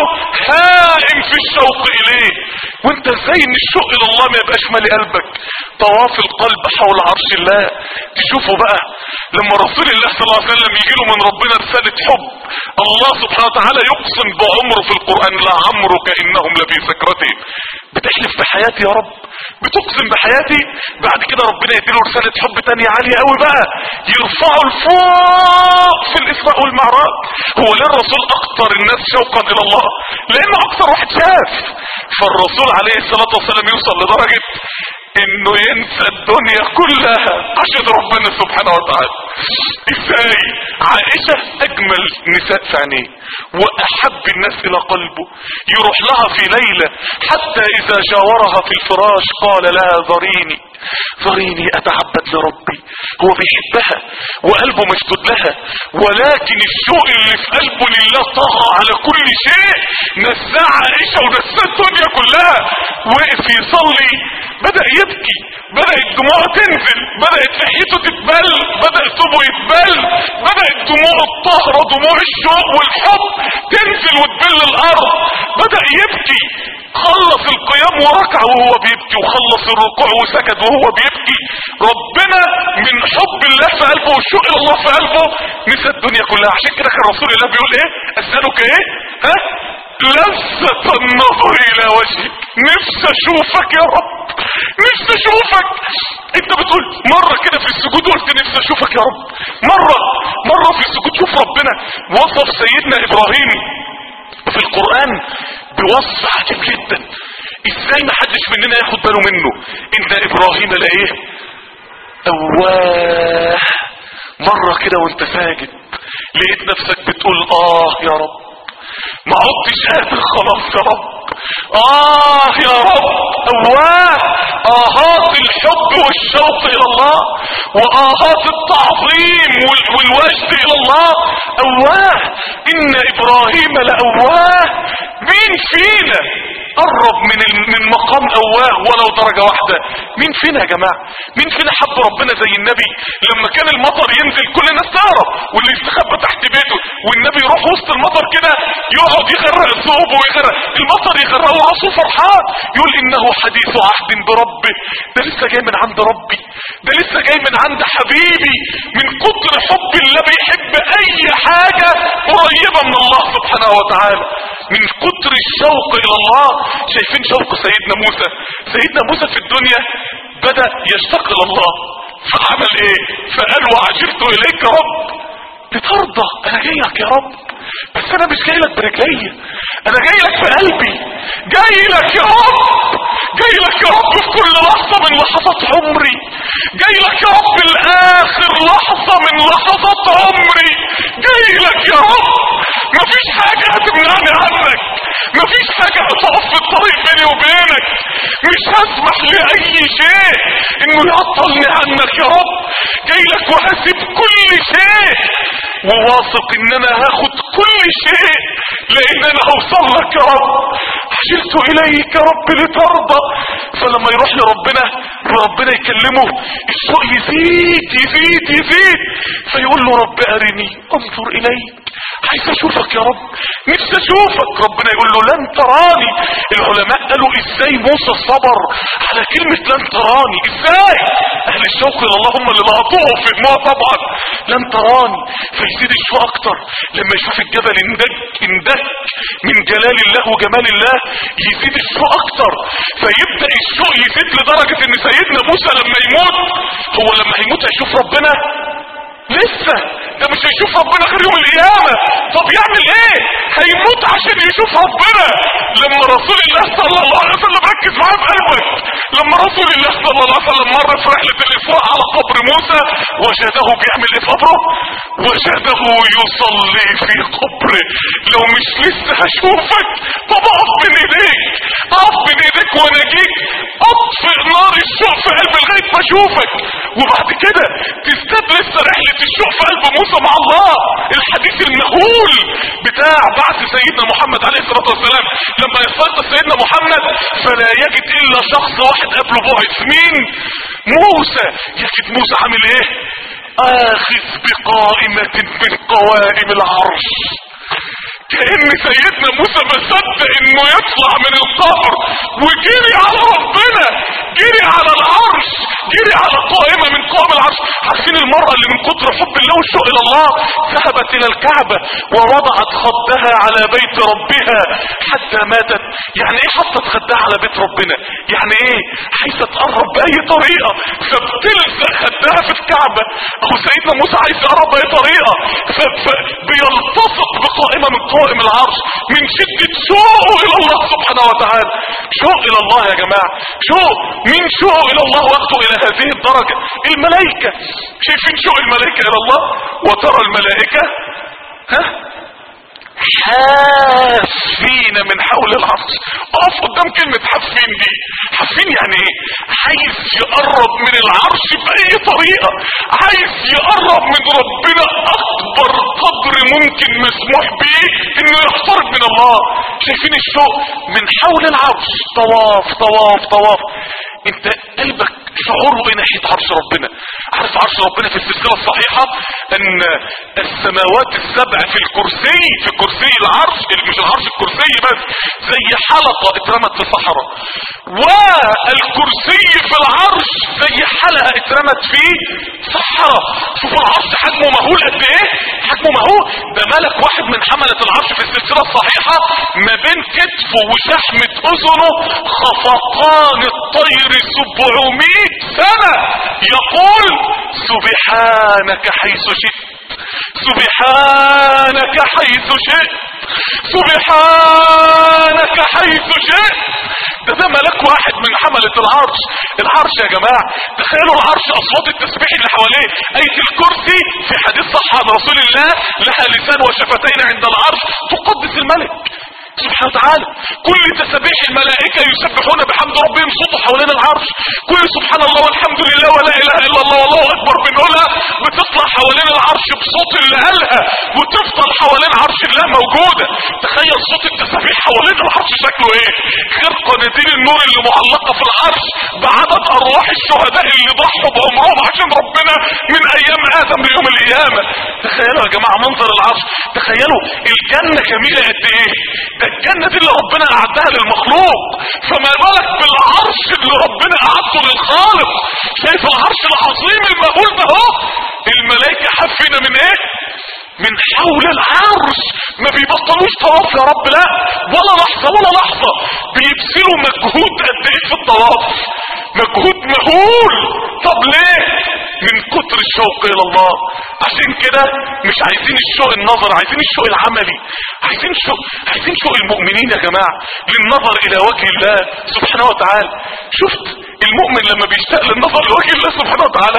هائم في الشوق اليه وانت ازاي ان الشوق الى الله ما يبقاش مالي قلبك طواف القلب حول عرش الله تشوفوا بقى لما رسول الله صلى الله عليه وسلم يجي له من ربنا رسالة حب الله سبحانه وتعالى يقسم بعمره في القرآن لعمرك انهم لفي سكرتهم بتحلف بحياتي يا رب بتقسم بحياتي بعد كده ربنا يديله رسالة حب تانية عالية قوي بقى يرفعه لفوق في الاسراء والمعراج هو ليه الرسول اكتر الناس شوقا الى الله لانه اكتر واحد شاف فالرسول عليه الصلاة والسلام يوصل لدرجة انه ينسى الدنيا كلها عشان ربنا سبحانه وتعالى ازاي عائشة اجمل نساء في عينيه واحب الناس الى قلبه يروح لها في ليلة حتى اذا جاورها في الفراش قال لها ذريني ذريني اتعبد لربي هو بيحبها وقلبه مشدود لها ولكن الشوق اللي في قلبه لله طغى على كل شيء نساه عائشة ونساه الدنيا كلها وقف يصلي بدأ يبكي بدأت دموعه تنزل بدأت لحيته تتبل بدأ ثوبه يتبل بدأت دموع الطهرة دموع الشوق والحب تنزل وتبل الارض بدأ يبكي خلص القيام وركع وهو بيبكي وخلص الركوع وسجد وهو بيبكي ربنا من حب الله في قلبه والشوق الى الله في قلبه نسى الدنيا كلها عشان كده كان رسول الله بيقول ايه اسألك ايه ها لذة النظر الى وجهك نفسي اشوفك يا رب نفسي اشوفك انت بتقول مرة كده في السجود قلت نفسي اشوفك يا رب مرة مرة في السجود شوف ربنا وصف سيدنا ابراهيم في القرآن بوصف عجيب جدا ازاي ما حدش مننا ياخد باله منه ان ابراهيم لايه اواه مرة كده وانت ساجد لقيت نفسك بتقول اه يا رب ما عدتش قادر خلاص يا رب اه يا رب اواه اهات الحب والشوق الى الله واهات التعظيم وال- والوجد الى الله اواه ان ابراهيم لاواه مين فينا قرب من ال- من مقام اواه ولو درجة واحدة مين فينا يا جماعة مين فينا حب ربنا زي النبي لما كان المطر ينزل كل الناس تعرف واللي يستخبى تحت بيته والنبي يروح وسط المطر كده يقعد يغرق ثوبه ويغرق المطر يغرقه راسه فرحان يقول انه حديث عهد بربه ده لسه جاي من عند ربي ده لسه جاي من عند حبيبي من كتر حب الله بيحب اي حاجة قريبة من الله سبحانه وتعالى من كتر الشوق الى الله شايفين شوق سيدنا موسى سيدنا موسى في الدنيا بدأ يشتاق الى الله فعمل ايه فقال وعجبت اليك يا رب لترضى انا جاي لك يا رب بس انا مش جاي لك برجلي انا جاي لك في قلبي جاي لك يا رب جاي لك يا رب في كل لحظة من لحظات عمري جاي لك يا رب لاخر لحظة من لحظات عمري جاي لك يا رب مفيش حاجة هتمنعني عنك مفيش حاجة هتقف في الطريق بيني وبينك مش هسمح لأي شيء انه يعطلني عنك يا رب جاي لك وهسيب كل شيء وواثق ان انا هاخد كل شيء لان انا هوصل لك يا رب عجلت اليك يا رب لترضى فلما يروح لربنا وربنا يكلمه السوء يزيد يزيد يزيد فيقول له رب ارني انظر اليك عايز اشوفك يا رب نفسي اشوفك ربنا يقول له لن تراني العلماء قالوا ازاي موسى صبر على كلمة لن تراني ازاي اهل الشوق الى الله هم اللي لقطوه في دموع طبعا لن تراني فيزيد الشوق اكتر لما يشوف الجبل اندك اندك من جلال الله وجمال الله يزيد الشوق اكتر فيبدأ الشوق يزيد لدرجة ان سيدنا موسى لما يموت هو لما هيموت هيشوف ربنا لسه ده مش هيشوف ربنا غير يوم القيامة طب يعمل ايه هيموت عشان يشوف ربنا لما رسول الله صلى الله عليه وسلم ركز معاه في قلبك لما رسول الله صلى الله عليه وسلم مر في رحلة الاسراء على قبر موسى وجده بيعمل ايه في قبره وجده يصلي في قبره لو مش لسه هشوفك طب اقف بين ايديك اقف بين ايديك واناجيك اطفئ نار الشوق في قلبي لغايه ما اشوفك وبعد كده تزداد لسه رحله الشوق في قلب موسى مع الله الحديث المهول بتاع بعث سيدنا محمد عليه الصلاه والسلام لما يستيقظ سيدنا محمد فلا يجد الا شخص واحد قبله بعث مين موسى يجد موسى عامل ايه اخذ بقائمه من قوائم العرش كأن سيدنا موسى ما صدق انه يطلع من القبر وجري على ربنا جري على العرش جري على قائمة من قوائم العرش عارفين المرأة اللي من كتر حب الله والشوق الى الله ذهبت الى الكعبة ووضعت خدها على بيت ربها حتى ماتت يعني ايه حطت خدها على بيت ربنا يعني ايه عايزة تقرب بأي طريقة فبتلزق خدها في الكعبة اهو سيدنا موسى عايز يقرب بأي طريقة فبيلتصق بقائمة من قوائم العرش من شدة شوقه الى الله سبحانه وتعالى شوق الى الله يا جماعة شوق مين شوق الى الله واخده الى هذه الدرجة الملائكة شايفين شوق الملائكة الى الله وترى الملائكة ها حافين من حول العرش اقف قدام كلمة حافين دي حافين يعني ايه عايز يقرب من العرش بأي طريقة عايز يقرب من ربنا اكبر قدر ممكن مسموح بيه انه يقترب من الله شايفين الشوق من حول العرش طواف طواف طواف انت قلبك شعوره ايه ناحية عرش ربنا عارف عرش ربنا في السلسلة الصحيحة ان السماوات السبع في الكرسي في كرسي العرش مش العرش الكرسي بس زي حلقة اترمت في صحراء والكرسي في العرش زي حلقة اترمت في صحراء شوف العرش حجمه مهول قد ايه حجمه مهول ده ملك واحد من حملة العرش في السلسلة الصحيحة ما بين كتفه وشحمة اذنه خفقان الطير سبعمائة سنة يقول سبحانك حيث شئت سبحانك حيث شئت سبحانك حيث شئت ده ده ملك واحد من حملة العرش العرش يا جماعة تخيلوا العرش اصوات التسبيح اللي حواليه اية الكرسي في حديث صح عن رسول الله لها لسان وشفتين عند العرش تقدس الملك سبحانه وتعالى كل تسبيح الملائكة يسبحون بحمد ربهم صوته حوالين العرش كل سبحان الله والحمد لله ولا اله الا الله والله اكبر بنقولها بتطلع حوالين العرش بصوت اللي قالها وتفضل حوالين عرش الله موجودة تخيل صوت التسبيح حوالين العرش شكله ايه غير قناديل النور اللي معلقة في العرش بعدد ارواح الشهداء اللي ضحوا بعمرهم عشان ربنا من ايام ادم ليوم القيامة تخيلوا يا جماعة منظر العرش تخيلوا الجنة جميلة قد ايه ده الجنة دي اللي ربنا اعدها للمخلوق فما بالك بالعرش اللي ربنا اعده للخالق شايف العرش العظيم المهول ده اهو الملائكة حفنا من ايه من حول العرش ما بيبطلوش طواف يا رب لا ولا لحظة ولا لحظة بيبذلوا مجهود قد ايه في الطواف مجهود مهول طب ليه من كتر الشوق الى الله عشان كده مش عايزين الشوق النظر عايزين الشوق العملي عايزين شوق عايزين شوق المؤمنين يا جماعة للنظر الى وجه الله سبحانه وتعالى شفت المؤمن لما بيشتاق للنظر لوجه الله سبحانه وتعالى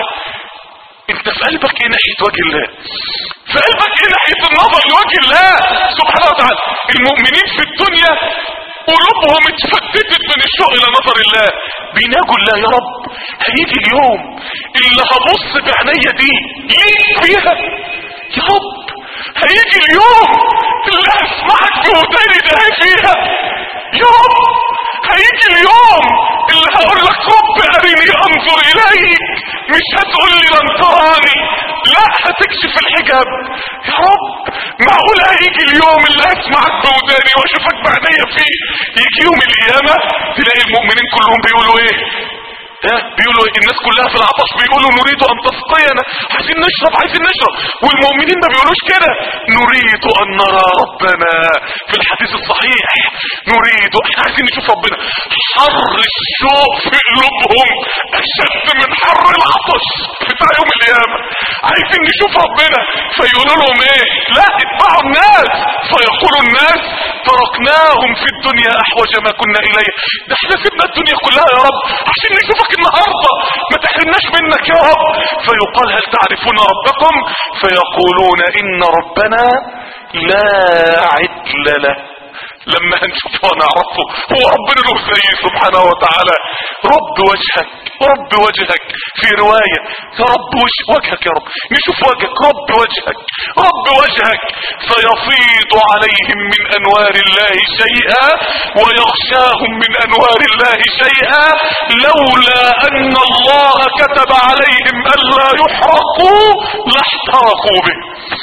انت في قلبك ايه ناحية وجه الله في قلبك ايه ناحية النظر لوجه الله سبحانه وتعالى المؤمنين في الدنيا قلوبهم اتفتتت من الشوق الى نظر الله بيناجوا الله يا رب هيجي اليوم اللي هبص بعينيا دي ليك فيها يا رب هيجي اليوم اللي هسمعك بوداني ده فيها يا رب هيجي اليوم اللي هقول لك رب اريني انظر اليك مش هتقول لي لن تراني لا هتكشف الحجاب يا رب معقول هيجي اليوم اللي هسمعك بوداني واشوفك بعينيا فيه يجي يوم القيامه تلاقي المؤمنين كلهم بيقولوا ايه ها بيقولوا إيه؟ الناس كلها في العطش بيقولوا نريد ان تسقينا عايزين نشرب عايزين نشرب والمؤمنين ما بيقولوش كده نريد ان نرى ربنا في الحديث الصحيح نريد احنا عايزين نشوف ربنا حر الشوق في قلوبهم اشد من حر العطش بتاع يوم القيامه عايزين نشوف ربنا فيقولوا لهم ايه لا اتبعوا الناس فيقولوا الناس تركناهم في الدنيا احوج ما كنا اليه ده احنا سيبنا الدنيا كلها يا رب عشان نشوفك النهاردة ما تحرمناش منك يا رب فيقال هل تعرفون ربكم فيقولون ان ربنا لا عدل له لما هنشوفه ونعرفه هو ربنا له زي سبحانه وتعالى رب وجهك رب وجهك في رواية يا رب وش وجهك يا رب نشوف وجهك رب وجهك رب وجهك فيفيض عليهم من انوار الله شيئا ويغشاهم من انوار الله شيئا لولا ان الله كتب عليهم الا يحرقوا لاحترقوا به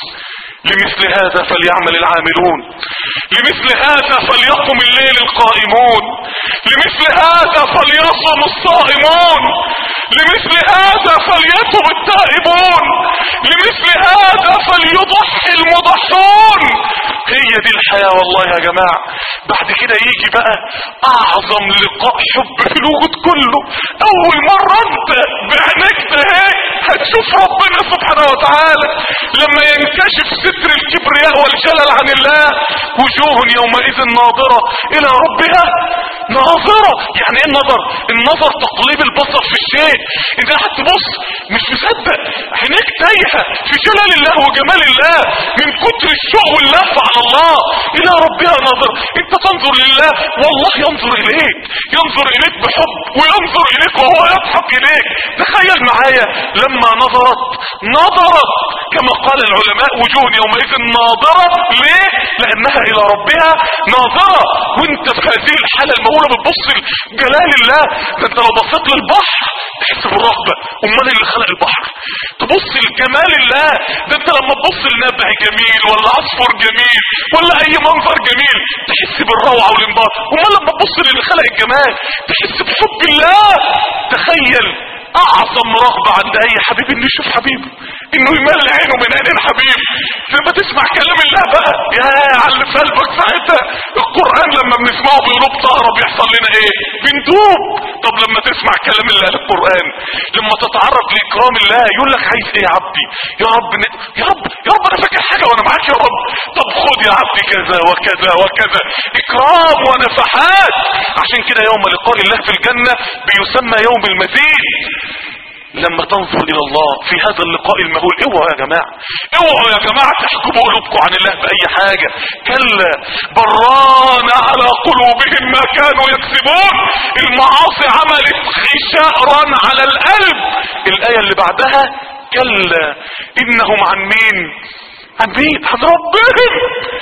لمثل هذا فليعمل العاملون لمثل هذا فليقم الليل القائمون لمثل هذا فليصم الصائمون لمثل هذا فليتب التائبون لمثل هذا فليضحي المضحون هي دي الحياة والله يا جماعة بعد كده يجي بقى اعظم لقاء حب في الوجود كله اول مرة انت بعينك ده هتشوف ربنا سبحانه وتعالى لما ينكشف ستر الكبرياء والجلل عن الله وجوه يومئذ ناظرة الى ربها ناظرة يعني ايه النظر النظر تقليب البصر في الشيء انت قاعد تبص مش مصدق عينيك تايهة في جلال الله وجمال الله من كتر الشوق واللف على الله الى ربها ناظر انت تنظر لله والله ينظر اليك ينظر اليك بحب وينظر اليك وهو يضحك اليك تخيل معايا لما نظرت نظرت كما قال العلماء وجوه يومئذ ناظرة ليه لانها الى ربها ناظرة وانت في هذه الحالة الموجودة معقوله بتبص لجلال الله ده انت لو بصيت للبحر تحس بالرهبه امال اللي خلق البحر تبص لجمال الله ده انت لما تبص لنبع جميل ولا عصفور جميل ولا اي منظر جميل تحس بالروعه والانبهار امال لما تبص للي خلق الجمال تحس بحب الله تخيل اعظم رغبة عند اي حبيب انه يشوف حبيبه انه يملي عينه من عينين حبيب لما تسمع كلام الله بقى يا على اللي في قلبك ساعتها القرآن لما بنسمعه بقلوب طهرة بيحصل لنا ايه بندوب طب لما تسمع كلام الله القرآن لما تتعرض لاكرام الله يقول لك عايز ايه يا عبدي يا رب ن... يا رب يا رب انا فاكر حاجة وانا معاك يا رب طب خد يا عبدي كذا وكذا وكذا اكرام ونفحات عشان كده يوم لقاء الله في الجنة بيسمى يوم المزيد لما تنظر الى الله في هذا اللقاء المهول اوعوا يا جماعة اوعوا يا جماعة تحكموا قلوبكم عن الله بأي حاجة كلا بران على قلوبهم ما كانوا يكسبون المعاصي عملت غشاء على القلب الآية اللي بعدها كلا انهم عن مين عن مين عن ربهم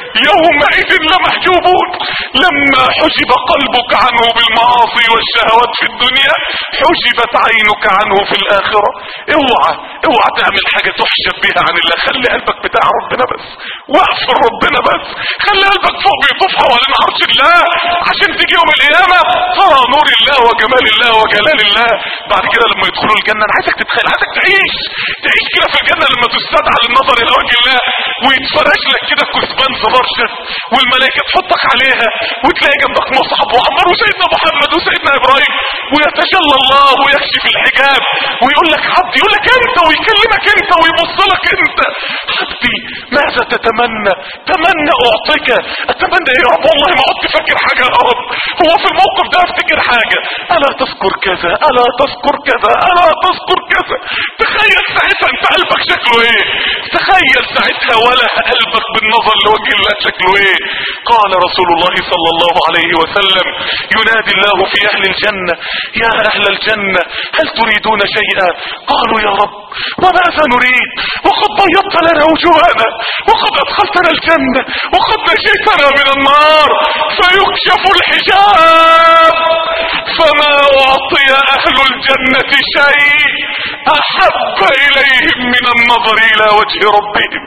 يومئذ لمحجوبون لما حجب قلبك عنه بالمعاصي والشهوات في الدنيا حجبت عينك عنه في الآخرة اوعى اوعى تعمل حاجة تحجب بها عن الله خلي قلبك بتاع ربنا بس واقفل ربنا بس خلي قلبك فوق بيطوف حوالين عرش الله عشان تيجي يوم القيامة ترى نور الله وجمال الله وجلال الله بعد كده لما يدخلوا الجنة انا عايزك تتخيل عايزك تعيش تعيش كده في الجنة لما تستدعى للنظر الى وجه الله ويتفرش لك كده كثبان زبرشة والملائكة تحطك عليها وتلاقي جنبك مصعب وعمر وسيدنا محمد وسيدنا ابراهيم ويتجلى الله ويكشف الحجاب ويقول لك عبدي يقول لك انت ويكلمك انت ويبص لك انت عبدي ماذا تتمنى تمنى اعطيك اتمنى ايه يا رب والله ما عدت فاكر حاجة يا رب هو في الموقف ده افتكر حاجة الا تذكر كذا الا تذكر كذا الا تذكر كذا تخيل ساعتها انت قلبك شكله ايه تخيل ساعتها ولا قلبك بالنظر لوجه الله شكله ايه قال رسول الله صلى الله عليه وسلم ينادي الله في اهل الجنة يا اهل الجنة هل تريدون شيئا قالوا يا رب وماذا نريد وقد بيضت لنا وجوهنا وقد ادخلتنا الجنة وقد نجيتنا من النار فيكشف الحجاب فما اعطي اهل الجنة شيء احب اليهم من النظر الى وجه ربهم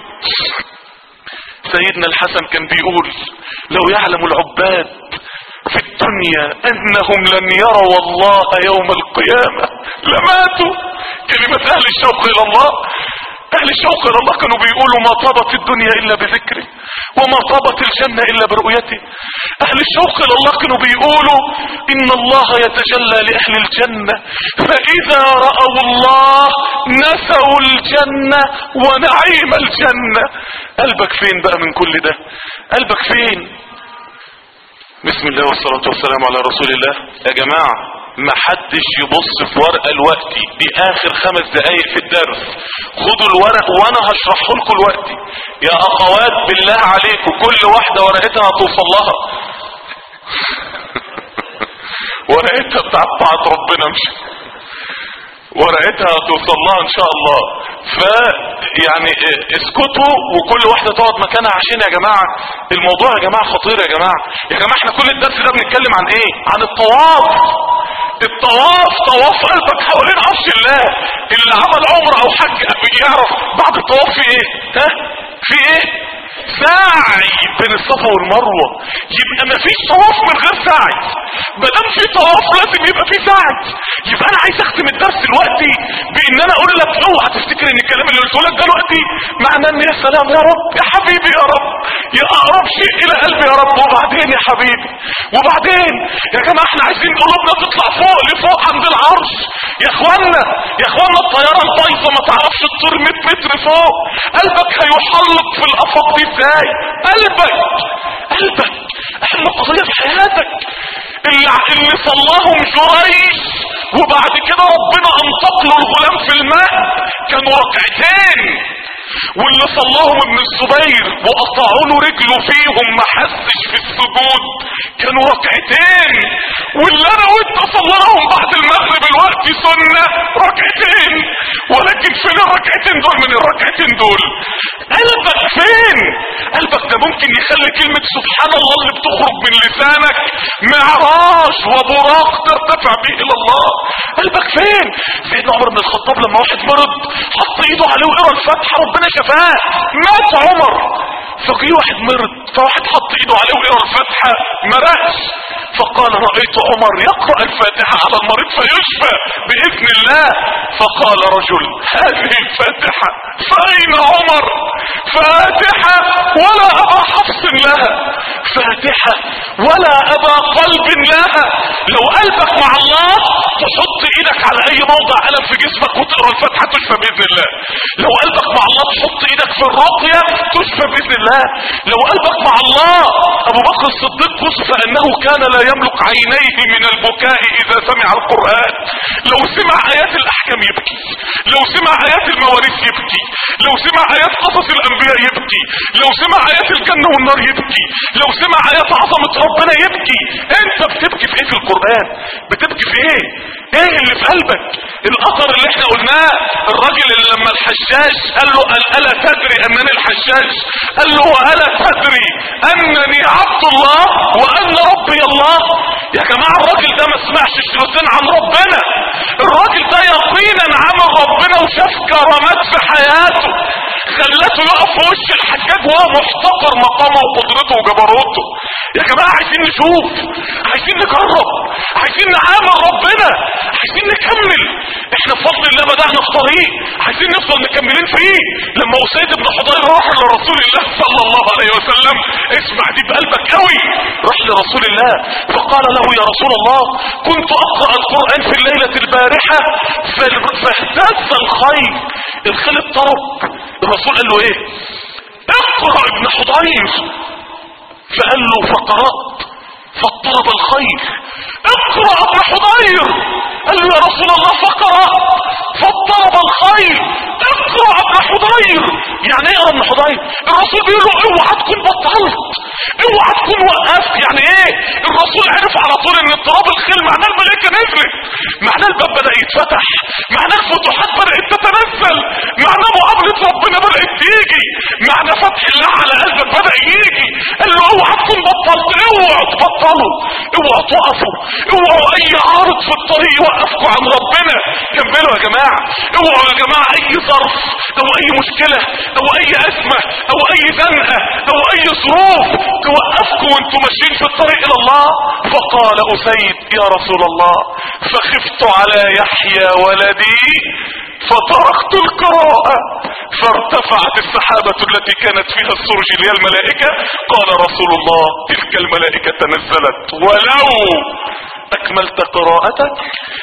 سيدنا الحسن كان بيقول لو يعلم العباد في الدنيا انهم لن يروا الله يوم القيامة لماتوا كلمة اهل الشوق الى الله اهل الشوق الى الله كانوا بيقولوا ما طابت الدنيا الا بذكره وما طابت الجنة الا برؤيته اهل الشوق الى الله كانوا بيقولوا ان الله يتجلى لاهل الجنة فاذا رأوا الله نسوا الجنة ونعيم الجنة قلبك فين بقى من كل ده قلبك فين بسم الله والصلاة والسلام على رسول الله يا جماعة ما حدش يبص في ورقة الوقت دي اخر خمس دقايق في الدرس خدوا الورق وانا هشرحه لكم الوقت يا اخوات بالله عليكم كل واحدة ورقتها هتوصل لها ورقتها بتاعت طاعة ربنا مش ورقتها هتوصل لها ان شاء الله ف يعني اسكتوا وكل واحدة تقعد مكانها عشان يا جماعة الموضوع يا جماعة خطير يا جماعة يا جماعة احنا كل الدرس ده بنتكلم عن ايه عن الطواف الطواف طواف قلبك حوالين عرش الله اللي عمل عمره او حج يعرف بعد الطواف في ايه ها في ايه سعي بين الصفا والمروة يبقى مفيش طواف من غير سعي مادام في طواف لازم يبقى في سعي يبقى انا عايز اختم الدرس دلوقتي بان انا اقول لك اوعى تفتكر ان الكلام اللي قلته لك دلوقتي معناه ان يا سلام يا رب يا حبيبي يا رب يا اقرب شيء الى قلبي يا رب وبعدين يا حبيبي وبعدين يا جماعه احنا عايزين قلوبنا تطلع فوق لفوق عند العرش يا اخوانا يا اخوانا الطياره البايظه ما تعرفش تطير 100 متر فوق قلبك هيحلق في الافاق دي ازاي قلبك قلبك اهم قضيه في حياتك اللي, اللي صلاهم جريش وبعد كده ربنا انطق له الغلام في الماء كانوا ركعتين واللي صلاهم ابن الزبير وقطعوا له رجله فيهم ما حسش في السجود كانوا ركعتين واللي انا وانت حتى صلى لهم بعد المغرب الوقت سنة ركعتين ولكن فين الركعتين دول من الركعتين دول قلبك فين قلبك ده ممكن يخلي كلمة سبحان الله اللي بتخرج من لسانك معراج وبراق ترتفع به الى الله قلبك فين سيدنا عمر بن الخطاب لما واحد مرض حط ايده عليه وقرا الفاتحه ربنا شفاه مات عمر فجي واحد مرض فواحد حط ايده عليه وقرا الفاتحه ما رقش فقال رايت عمر يقرا الفاتحه على المريض فيشفى باذن الله فقال رجل هذه الفاتحه فاين عمر فاتحه ولا ابا حفص لها فاتحه ولا ابا قلب لها لو قلبك مع الله تحط ايدك على اي موضع الم في جسمك وتقرا الفاتحه تشفى باذن الله لو قلبك مع الله تحط ايدك في الرقيه تشفى باذن الله لو قلبك مع الله ابو بكر الصديق وصف انه كان لا يملك عينيه من البكاء اذا سمع القران لو سمع ايات الاحكام يبكي لو سمع ايات المواريث يبكي لو سمع ايات قصص الانبياء يبكي لو سمع ايات الجنه والنار يبكي لو سمع ايات عظمه ربنا يبكي انت بتبكي في ايه في القران بتبكي في ايه ايه اللي في قلبك الاثر اللي احنا قلناه الراجل اللي لما الحشاش قال له قال الا تدري انني الحشاش قال له الا تدري انني عبد الله وان ربي الله يا جماعه الراجل ده ما سمعش شروطين عن ربنا الراجل ده يقينا عمل ربنا وشاف كرامات في حياته خلته يقف في وش الحجاج وهو محتقر مقامه وقدرته وجبروته يا جماعه عايزين نشوف عايزين نجرب عايزين نعامل ربنا عايزين نكمل احنا بفضل الله بدأنا في طريق عايزين نفضل مكملين فيه لما اسيد بن حضير راح لرسول الله صلى الله عليه وسلم اسمع دي بقلبك قوي راح لرسول الله فقال له يا رسول الله كنت اقرأ القرآن في الليلة البارحة فال- فاهتز الخيل الخيل اضطرب الرسول قال له ايه اقرأ ابن حضير فقال له فقرأت فاضطرب الخيل اقرأ ابن حضير قال له يا رسول الله فقرأت فاضطرب الخيل اقرأ ابن حضير يعني ايه يا ابن حضير الرسول بيقول له اوعى تكون بطلت اوعى تكون وقفت يعني ايه الرسول عرف على طول ان اضطراب الخيل معناه الملائكه نزلت معناه الباب بدا يتفتح معناه الفتوحات بدات تتنزل معناه معامله ربنا بدات تيجي معناه فتح الله على قلبك بدا يجي قال له اوعى تكون بطلت اوعى تبطلوا اوعى تقفوا اوعوا اي عارض في الطريق يوقفكم عن ربنا كملوا يا جماعه اوعوا يا جماعه اي ظرف او اي مشكله او اي ازمه او اي زنقه او اي ظروف توقفكم وانتم ماشيين في الطريق الى الله فقال اسيد يا رسول الله فخفت على يحيى ولدي فتركت القراءة فارتفعت السحابة التي كانت فيها السرج اللي هي الملائكة قال رسول الله تلك الملائكة تنزلت ولو اكملت قراءتك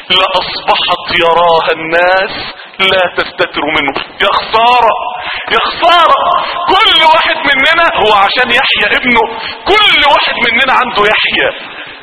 لاصبحت يراها الناس لا تستتر منه يا خسارة يا خسارة كل واحد مننا هو عشان يحيى ابنه كل واحد مننا عنده يحيى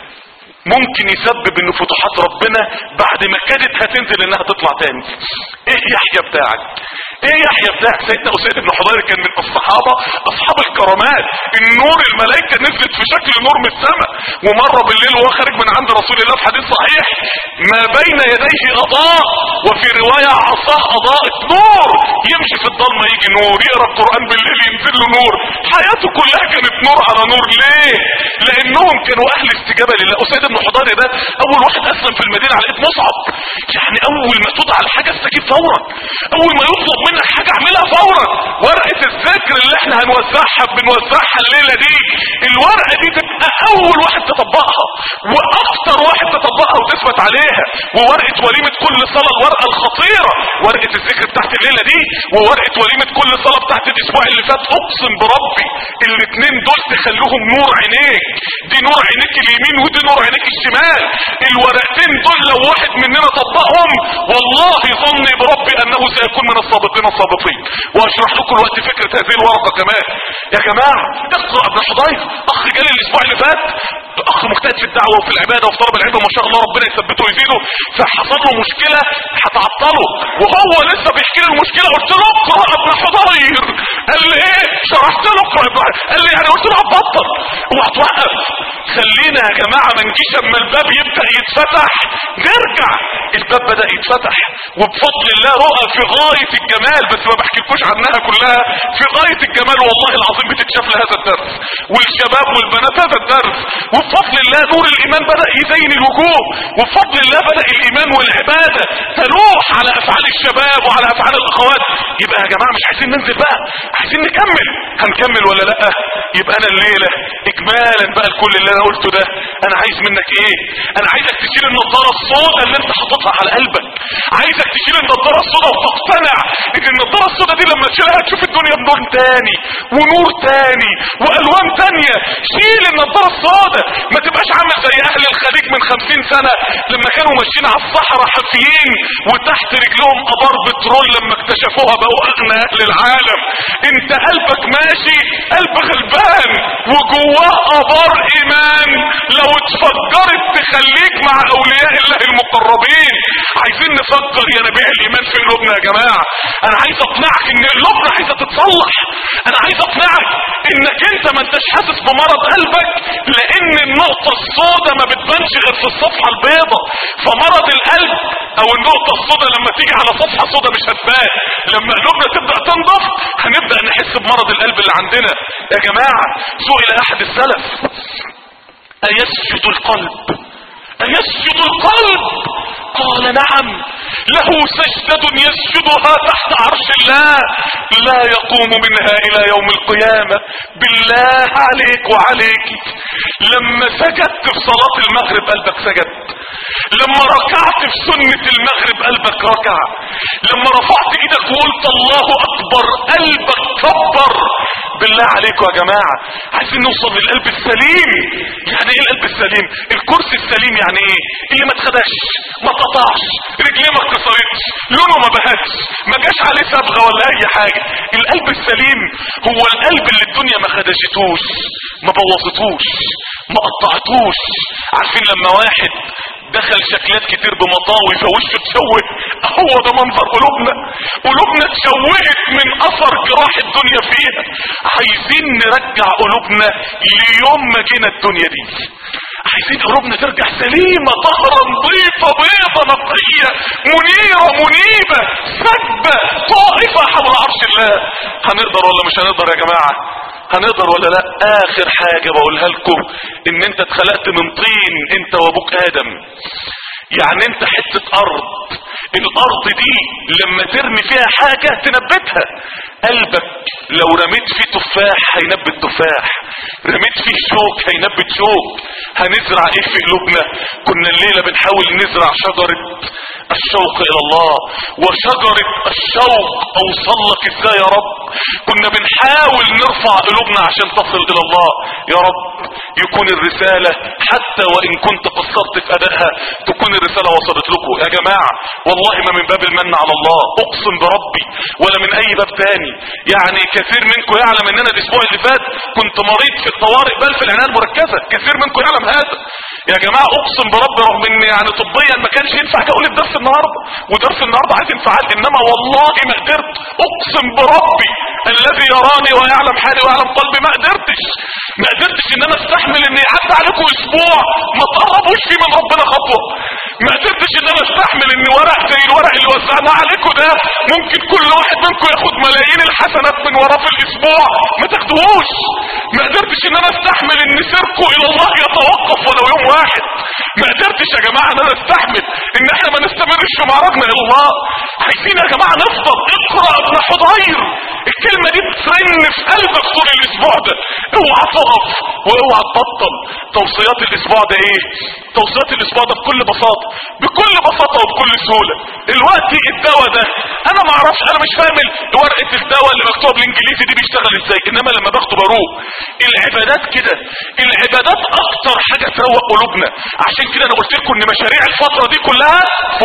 ممكن يسبب ان فتوحات ربنا بعد ما كانت هتنزل انها تطلع تاني ايه يحيى بتاعك ايه يحيى بتاعك سيدنا اسيد بن حضير كان من الصحابة اصحاب الكرامات النور الملائكة نزلت في شكل نور من السماء ومرة بالليل وهو خارج من عند رسول الله في حديث صحيح ما بين يديه اضاء وفي رواية عصاه اضاءت نور يمشي في الضلمة يجي نور يقرا القرآن بالليل ينزل له نور حياته كلها كانت نور على نور ليه لانهم كانوا اهل استجابة لله اسيد بن حضير ده اول واحد اسلم في المدينة على ايد مصعب يعني اول ما تدعى الحاجة استجيب فورا اول ما يطلب منك حاجة اعملها فورا ورقة الذكر اللي احنا هنوزعها بنوزعها الليلة دي الورقة دي تبقى اول واحد تطبقها واكتر واحد تطبقها وتثبت عليها وورقة وليمة كل صلاة الورقة الخطيرة ورقة الذكر بتاعت الليلة دي وورقة وليمة كل صلاة بتاعت الاسبوع اللي فات اقسم بربي الاتنين دول تخلوهم نور عينيك دي نور عينيك اليمين ودي نور عينيك الشمال الورقتين دول لو واحد مننا طبقهم والله ظني بربي انه سيكون من الصادقين الصادقين واشرح لكم الوقت فكرة هذه الورقة كمان يا جماعة اقرأ ابن حضير اخ جالي الاسبوع اللي فات اخ مجتهد في الدعوه وفي العباده وفي طلب العلم ما شاء الله ربنا يثبته ويزيده فحصل له مشكله هتعطله وهو لسه بيحكي لي المشكله قلت له اقرا ابن حضير قال لي ايه شرحت له اقرا ابن حضير. قال لي يعني قلت له هتبطل اوعى توقف خلينا يا جماعه ما نجيش اما الباب يبدا يتفتح نرجع الباب بدا يتفتح وبفضل الله رؤى في غايه الجمال بس ما بحكيلكوش عنها كلها في غايه الجمال والله العظيم بتتشاف لهذا الدرس والشباب والبنات هذا الدرس وبفضل الله نور الايمان بدا يزين الوجوه وبفضل الله بدا الايمان والعباده تلوح على افعال الشباب وعلى افعال الاخوات يبقى يا جماعه مش عايزين ننزل بقى عايزين نكمل هنكمل ولا لا يبقى انا الليله اجمالا بقى لكل اللي انا قلته ده انا عايز منك ايه انا عايزك تشيل النضاره السوداء اللي انت حاططها على قلبك عايزك تشيل النضاره السوداء وتقتنع ان النضاره السوداء دي لما تشيلها تشوف الدنيا بلون تاني ونور تاني والوان تانية شيل النضاره السوداء ما تبقاش عامل زي اهل الخليج من خمسين سنة لما كانوا ماشيين على الصحراء حافيين وتحت رجلهم ابار بترول لما اكتشفوها بقوا اغنى اهل العالم انت قلبك ماشي قلب غلبان وجواه ابار ايمان لو اتفجرت تخليك مع اولياء الله المقربين عايزين نفكر يا نبيع الايمان في قلوبنا يا جماعة انا عايز اقنعك ان قلوبنا عايزة تتصلح انا عايز اقنعك انك انت ما انتش حاسس بمرض قلبك لان النقطة السوداء ما بتبانش غير في الصفحة البيضاء فمرض القلب او النقطة السوداء لما تيجي على صفحة سوداء مش هتبان لما قلوبنا تبدأ تنضف هنبدأ نحس بمرض القلب اللي عندنا يا جماعة سئل احد السلف ايسجد القلب ايسجد القلب قال نعم له سجدة يسجدها تحت عرش الله لا يقوم منها الى يوم القيامة بالله عليك وعليك لما سجدت في صلاة المغرب قلبك سجد لما ركعت في سنة المغرب قلبك ركع لما رفعت ايدك وقلت الله اكبر قلبك كبر بالله عليكم يا جماعة عايزين نوصل للقلب السليم يعني ايه القلب السليم الكرسي السليم يعني ايه اللي ما اتخدش ما اتقطعش رجليه ما اتكسرتش لونه ما بهتش ما جاش عليه صبغه ولا اي حاجه القلب السليم هو القلب اللي الدنيا ما خدشتوش ما بوظتوش ما قطعتوش عارفين لما واحد دخل شكلات كتير بمطاوي فوشه اتشوه هو ده منظر قلوبنا قلوبنا اتشوهت من اثر جراح الدنيا فيها عايزين نرجع قلوبنا ليوم ما جينا الدنيا دي عايزين قلوبنا ترجع سليمة طهرة نظيفة بيضة نقية منيرة منيبة سجدة طائفة حول عرش الله هنقدر ولا مش هنقدر يا جماعة هنقدر ولا لا اخر حاجة بقولها لكم ان انت اتخلقت من طين انت وابوك ادم يعني انت حتة ارض الارض دي لما ترمي فيها حاجة تنبتها قلبك لو رميت فيه تفاح هينبت تفاح رميت فيه شوك هينبت شوك هنزرع ايه في قلوبنا كنا الليلة بنحاول نزرع شجرة الشوق الى الله وشجرة الشوق اوصل لك ازاي يا رب كنا بنحاول نرفع قلوبنا عشان تصل الى الله يا رب يكون الرسالة حتى وان كنت قصرت في ادائها تكون الرسالة وصلت لكم يا جماعة والله ما من باب المن على الله اقسم بربي ولا من اي باب تاني يعني كثير منكم يعلم ان انا الاسبوع اللي فات كنت مريض في الطوارئ بل في العناية المركزة كثير منكم يعلم هذا يا جماعة اقسم بربي رغم ان يعني طبيا ما كانش ينفع اقول الدرس النهاردة ودرس النهاردة عايز انفعال انما والله ما قدرت اقسم بربي الذي يراني ويعلم حالي ويعلم قلبي ما قدرتش ما قدرتش ان انا استحمل ان يعدي عليكم اسبوع ما تقربوش فيه من ربنا خطوة ما قدرتش ان انا استحمل ان ورق زي الورق اللي وزعناه عليكم ده ممكن كل واحد منكم ياخد ملايين الحسنات من وراه في الاسبوع ما تاخدوهوش ما قدرتش ان انا استحمل ان سيركم الى الله يتوقف ولو يوم واحد ما قدرتش يا جماعة ان انا استحمل ان احنا ما نستمرش في معرضنا الى الله عايزين يا جماعة نفضل اقرأ ابن حضير الكلمة دي بترن في قلبك طول الاسبوع ده اوعى تقف واوعى تبطل توصيات الاسبوع ده ايه توصيات الاسبوع ده بكل بساطة بكل بساطة وبكل سهولة الوقت الدواء ده انا ما اعرفش انا مش فاهم ورقة الدواء اللي مكتوبة بالانجليزي دي بيشتغل ازاي انما لما باخده بروق العبادات كده العبادات اكتر حاجة تروق قلوبنا عشان كده انا قلت لكم ان مشاريع الفترة دي كلها فوقوا معايا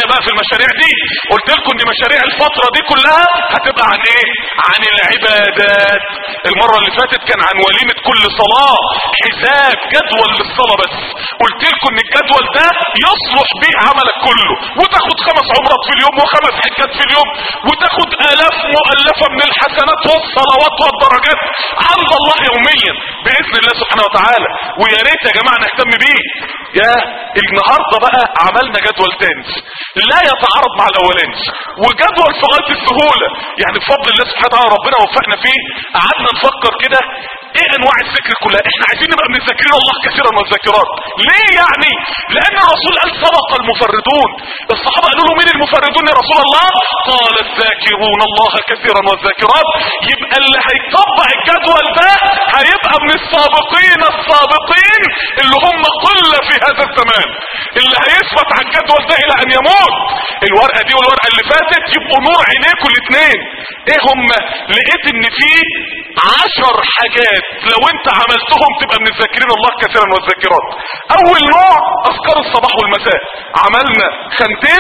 بقى في المشاريع دي قلت لكم ان مشاريع الفترة دي كلها هتبقى عن ايه عن العبادات المرة اللي فاتت كان عن وليمة كل صلاة حساب جدول للصلاة بس قلت لكم ان الجدول ده يصلح بيه عملك كله وتاخد خمس عمرات في اليوم وخمس حجات في اليوم وتاخد الاف مؤلفة من الحسنات والصلوات والدرجات عند الله يوميا باذن الله سبحانه وتعالى ويا ريت يا جماعة نهتم بيه يا النهاردة بقى عملنا جدول تاني لا يتعارض مع الاولاني وجدول في غاية السهولة يعني بفضل الله سبحانه وتعالى ربنا وفقنا فيه قعدنا نفكر كده ايه انواع الذكر كلها احنا عايزين نبقى من ذاكرين الله كثيرا والذاكرات ليه يعني لان الرسول قال سبق المفردون الصحابة قالوا له مين المفردون يا رسول الله قال الذاكرون الله كثيرا والذاكرات يبقى اللي هيطبق الجدول ده هيبقى من السابقين السابقين اللي هم قلة في هذا الزمان اللي هيثبت على الجدول ده الى ان يموت الورقة دي والورقة اللي فاتت يبقوا نور عينيكم الاثنين ايه هم لقيت ان في عشر حاجات لو انت عملتهم تبقى من الذاكرين الله كثيرا والذاكرات اول نوع اذكار الصباح والمساء عملنا خانتين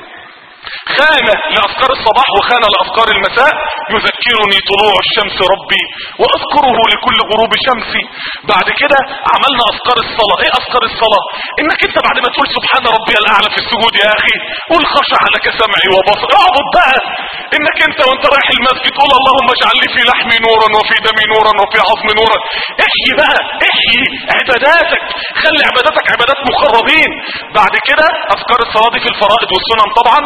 خانة لأفكار الصباح وخانة لأفكار المساء يذكرني طلوع الشمس ربي وأذكره لكل غروب شمسي بعد كده عملنا أفكار الصلاة ايه أفكار الصلاة انك انت بعد ما تقول سبحان ربي الأعلى في السجود يا أخي قول خشع لك سمعي وبصري اعبد بقى انك انت وانت رايح المسجد قول اللهم اجعل لي في لحمي نورا وفي دمي نورا وفي عظمي نورا احيي بقى احيي عباداتك خلي عباداتك عبادات مقربين بعد كده أفكار الصلاة دي في الفرائض والسنن طبعا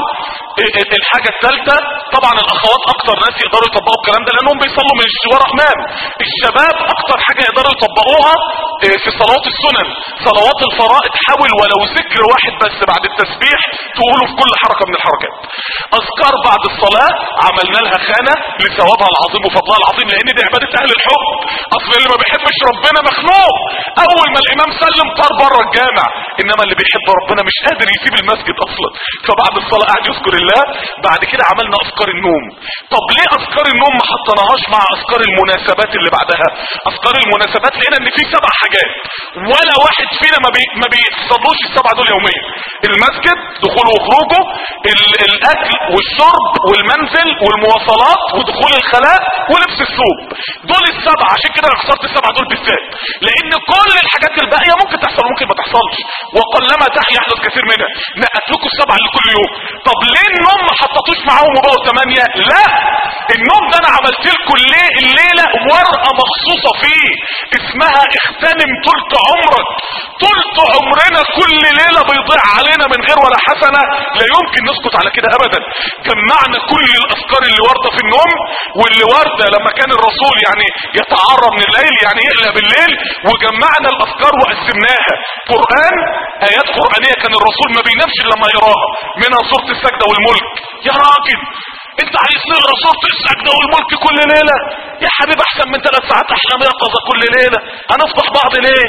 الحاجة الثالثة طبعا الاخوات اكتر ناس يقدروا يطبقوا الكلام ده لانهم بيصلوا من ورا امام الشباب اكتر حاجة يقدروا يطبقوها في صلوات السنن صلوات الفرائض حاول ولو ذكر واحد بس بعد التسبيح تقوله في كل حركة من الحركات اذكار بعد الصلاة عملنا لها خانة لثوابها العظيم وفضلها العظيم لان دي عبادة اهل الحب اصل اللي ما بيحبش ربنا مخنوق اول ما الامام سلم طار بره الجامع انما اللي بيحب ربنا مش قادر يسيب المسجد اصلا فبعد الصلاة قاعد يذكر الله بعد كده عملنا اذكار النوم طب ليه اذكار النوم ما حطيناهاش مع اذكار المناسبات اللي بعدها اذكار المناسبات لقينا ان في سبع حاجات ولا واحد فينا ما, بي... ما بيحصلوش السبعه دول يوميا المسجد دخوله وخروجه ال... الاكل والشرب والمنزل والمواصلات ودخول الخلاء ولبس الثوب دول السبعه عشان كده انا اخترت السبعه دول بالذات لان كل الحاجات الباقيه ممكن تحصل وممكن ما تحصلش وقلما تحيا يحدث كثير منها نقت لكم السبعه اللي كل يوم طب ليه النوم ما حطيتوش معاهم وبقوا ثمانية لا النوم ده انا عملت لكم الليل الليلة ورقة مخصوصة فيه اسمها اغتنم طولت عمرك طولت عمرنا كل ليلة بيضيع علينا من غير ولا حسنة لا يمكن نسكت على كده ابدا جمعنا كل الافكار اللي واردة في النوم واللي واردة لما كان الرسول يعني يتعرى من الليل يعني يقلق بالليل وجمعنا الافكار وقسمناها قرآن ايات قرآنية كان الرسول ما بينامش الا لما يراها منها سورة السجدة والملك يا راجل انت عايز نقرا سوره السجده والملك كل ليله يا حبيب احسن من ثلاث ساعات احلام يقظه كل ليله هنفضح بعض ليه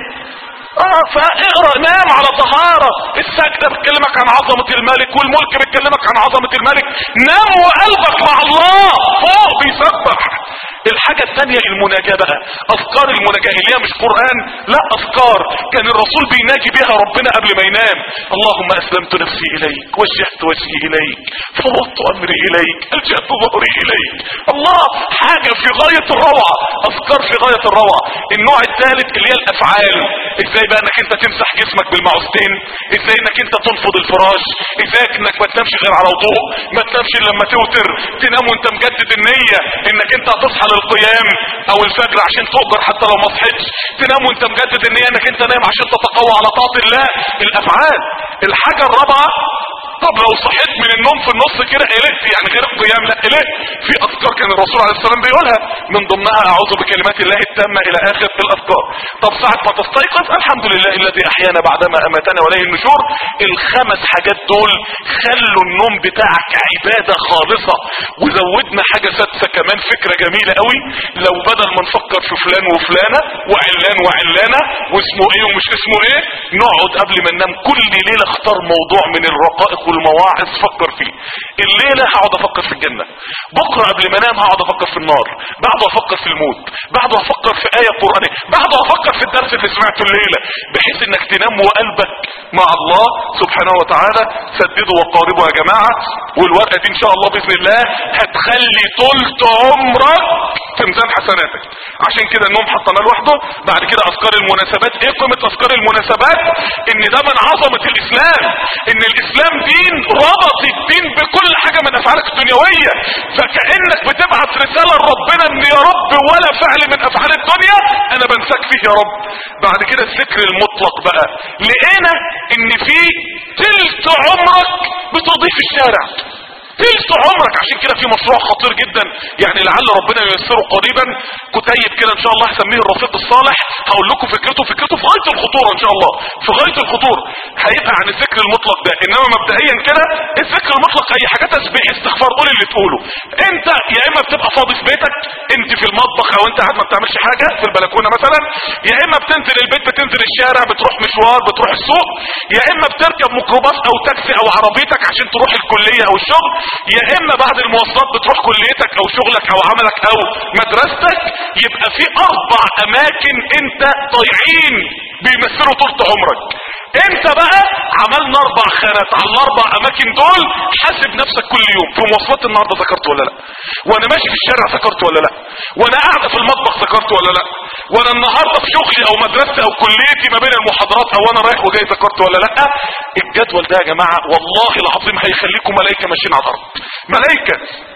اه فاقرا نام على طهارة السجدة بتكلمك عن عظمة الملك والملك بتكلمك عن عظمة الملك نام وقلبك مع الله فوق بيسبح الحاجة الثانية المناجاة بقى افكار المناجاة اللي هي مش قرآن لا افكار كان الرسول بيناجي بها ربنا قبل ما ينام اللهم اسلمت نفسي اليك وجهت وجهي اليك فوضت امري اليك الجأت ظهري اليك الله حاجة في غاية الروعة افكار في غاية الروعة النوع الثالث اللي هي الافعال ازاي بقى انك انت تمسح جسمك بالمعوستين ازاي انك انت تنفض الفراش ازاي انك ما تنامش غير على وضوء ما تنامش الا لما توتر تنام وانت مجدد النية انك انت هتصحى للقيام او الفجر عشان تؤجر حتى لو ما صحيتش تنام وانت مجدد النية انك انت نايم عشان تتقوى على طاعة الله الافعال الحاجة الرابعة طب لو صحيت من النوم في النص كده قلقت يعني غير القيام لا قلقت في اذكار كان الرسول عليه السلام بيقولها من ضمنها اعوذ بكلمات الله التامه الى اخر الاذكار طب ساعه ما تستيقظ الحمد لله الذي احيانا بعدما اماتنا واليه النشور الخمس حاجات دول خلوا النوم بتاعك عباده خالصه وزودنا حاجه سادسه كمان فكره جميله قوي لو بدل ما نفكر في فلان وفلانه وعلان وعلانه واسمه ايه ومش اسمه ايه نقعد قبل ما ننام كل ليله اختار موضوع من الرقائق والمواعظ فكر فيه الليلة هقعد افكر في الجنة بكرة قبل ما انام هقعد افكر في النار بعده افكر في الموت بعده افكر في آية قرآنية بعده افكر في الدرس اللي سمعته الليلة بحيث انك تنام وقلبك مع الله سبحانه وتعالى سددوا وقاربوا يا جماعة والورقة دي ان شاء الله باذن الله هتخلي طولت عمرك في ميزان حسناتك عشان كده النوم حطنا لوحده بعد كده اذكار المناسبات ايه قيمة اذكار المناسبات ان ده من عظمة الاسلام ان الاسلام دين ربط الدين بكل حاجة من افعالك الدنيوية فكأنك بتبعت رسالة لربنا ان يا رب ولا فعل من افعال الدنيا انا بنساك فيه يا رب بعد كده الذكر المطلق بقى لقينا ان في تلت عمرك بتضيف الشارع تلت عمرك عشان كده في مشروع خطير جدا يعني لعل ربنا ييسره قريبا كتيب كده ان شاء الله هسميه الرفيق الصالح هقول لكم فكرته فكرته في غايه الخطوره ان شاء الله في غايه الخطوره هيبقى عن الذكر المطلق ده انما مبدئيا كده الذكر المطلق اي حاجه تسبيح استغفار قول اللي تقوله انت يا اما بتبقى فاضي في بيتك انت في المطبخ او انت قاعد ما بتعملش حاجه في البلكونه مثلا يا اما بتنزل البيت بتنزل الشارع بتروح مشوار بتروح السوق يا اما بتركب ميكروباص او تاكسي او عربيتك عشان تروح الكليه او الشغل يا اما بعد المواصلات بتروح كليتك او شغلك او عملك او مدرستك يبقى في اربع اماكن انت ضايعين بيمثلوا طول عمرك انت بقى عملنا اربع خانات على الاربع اماكن دول حاسب نفسك كل يوم في مواصلات النهارده ذكرت ولا لا وانا ماشي في الشارع ذكرت ولا لا وانا قاعده في المطبخ ذكرت ولا لا وانا النهارده في شغلي او مدرستي او كليتي ما بين المحاضرات او انا رايح وجاي ذكرت ولا لا الجدول ده يا جماعه والله العظيم هيخليكم ملائكه ماشيين على الارض ملائكه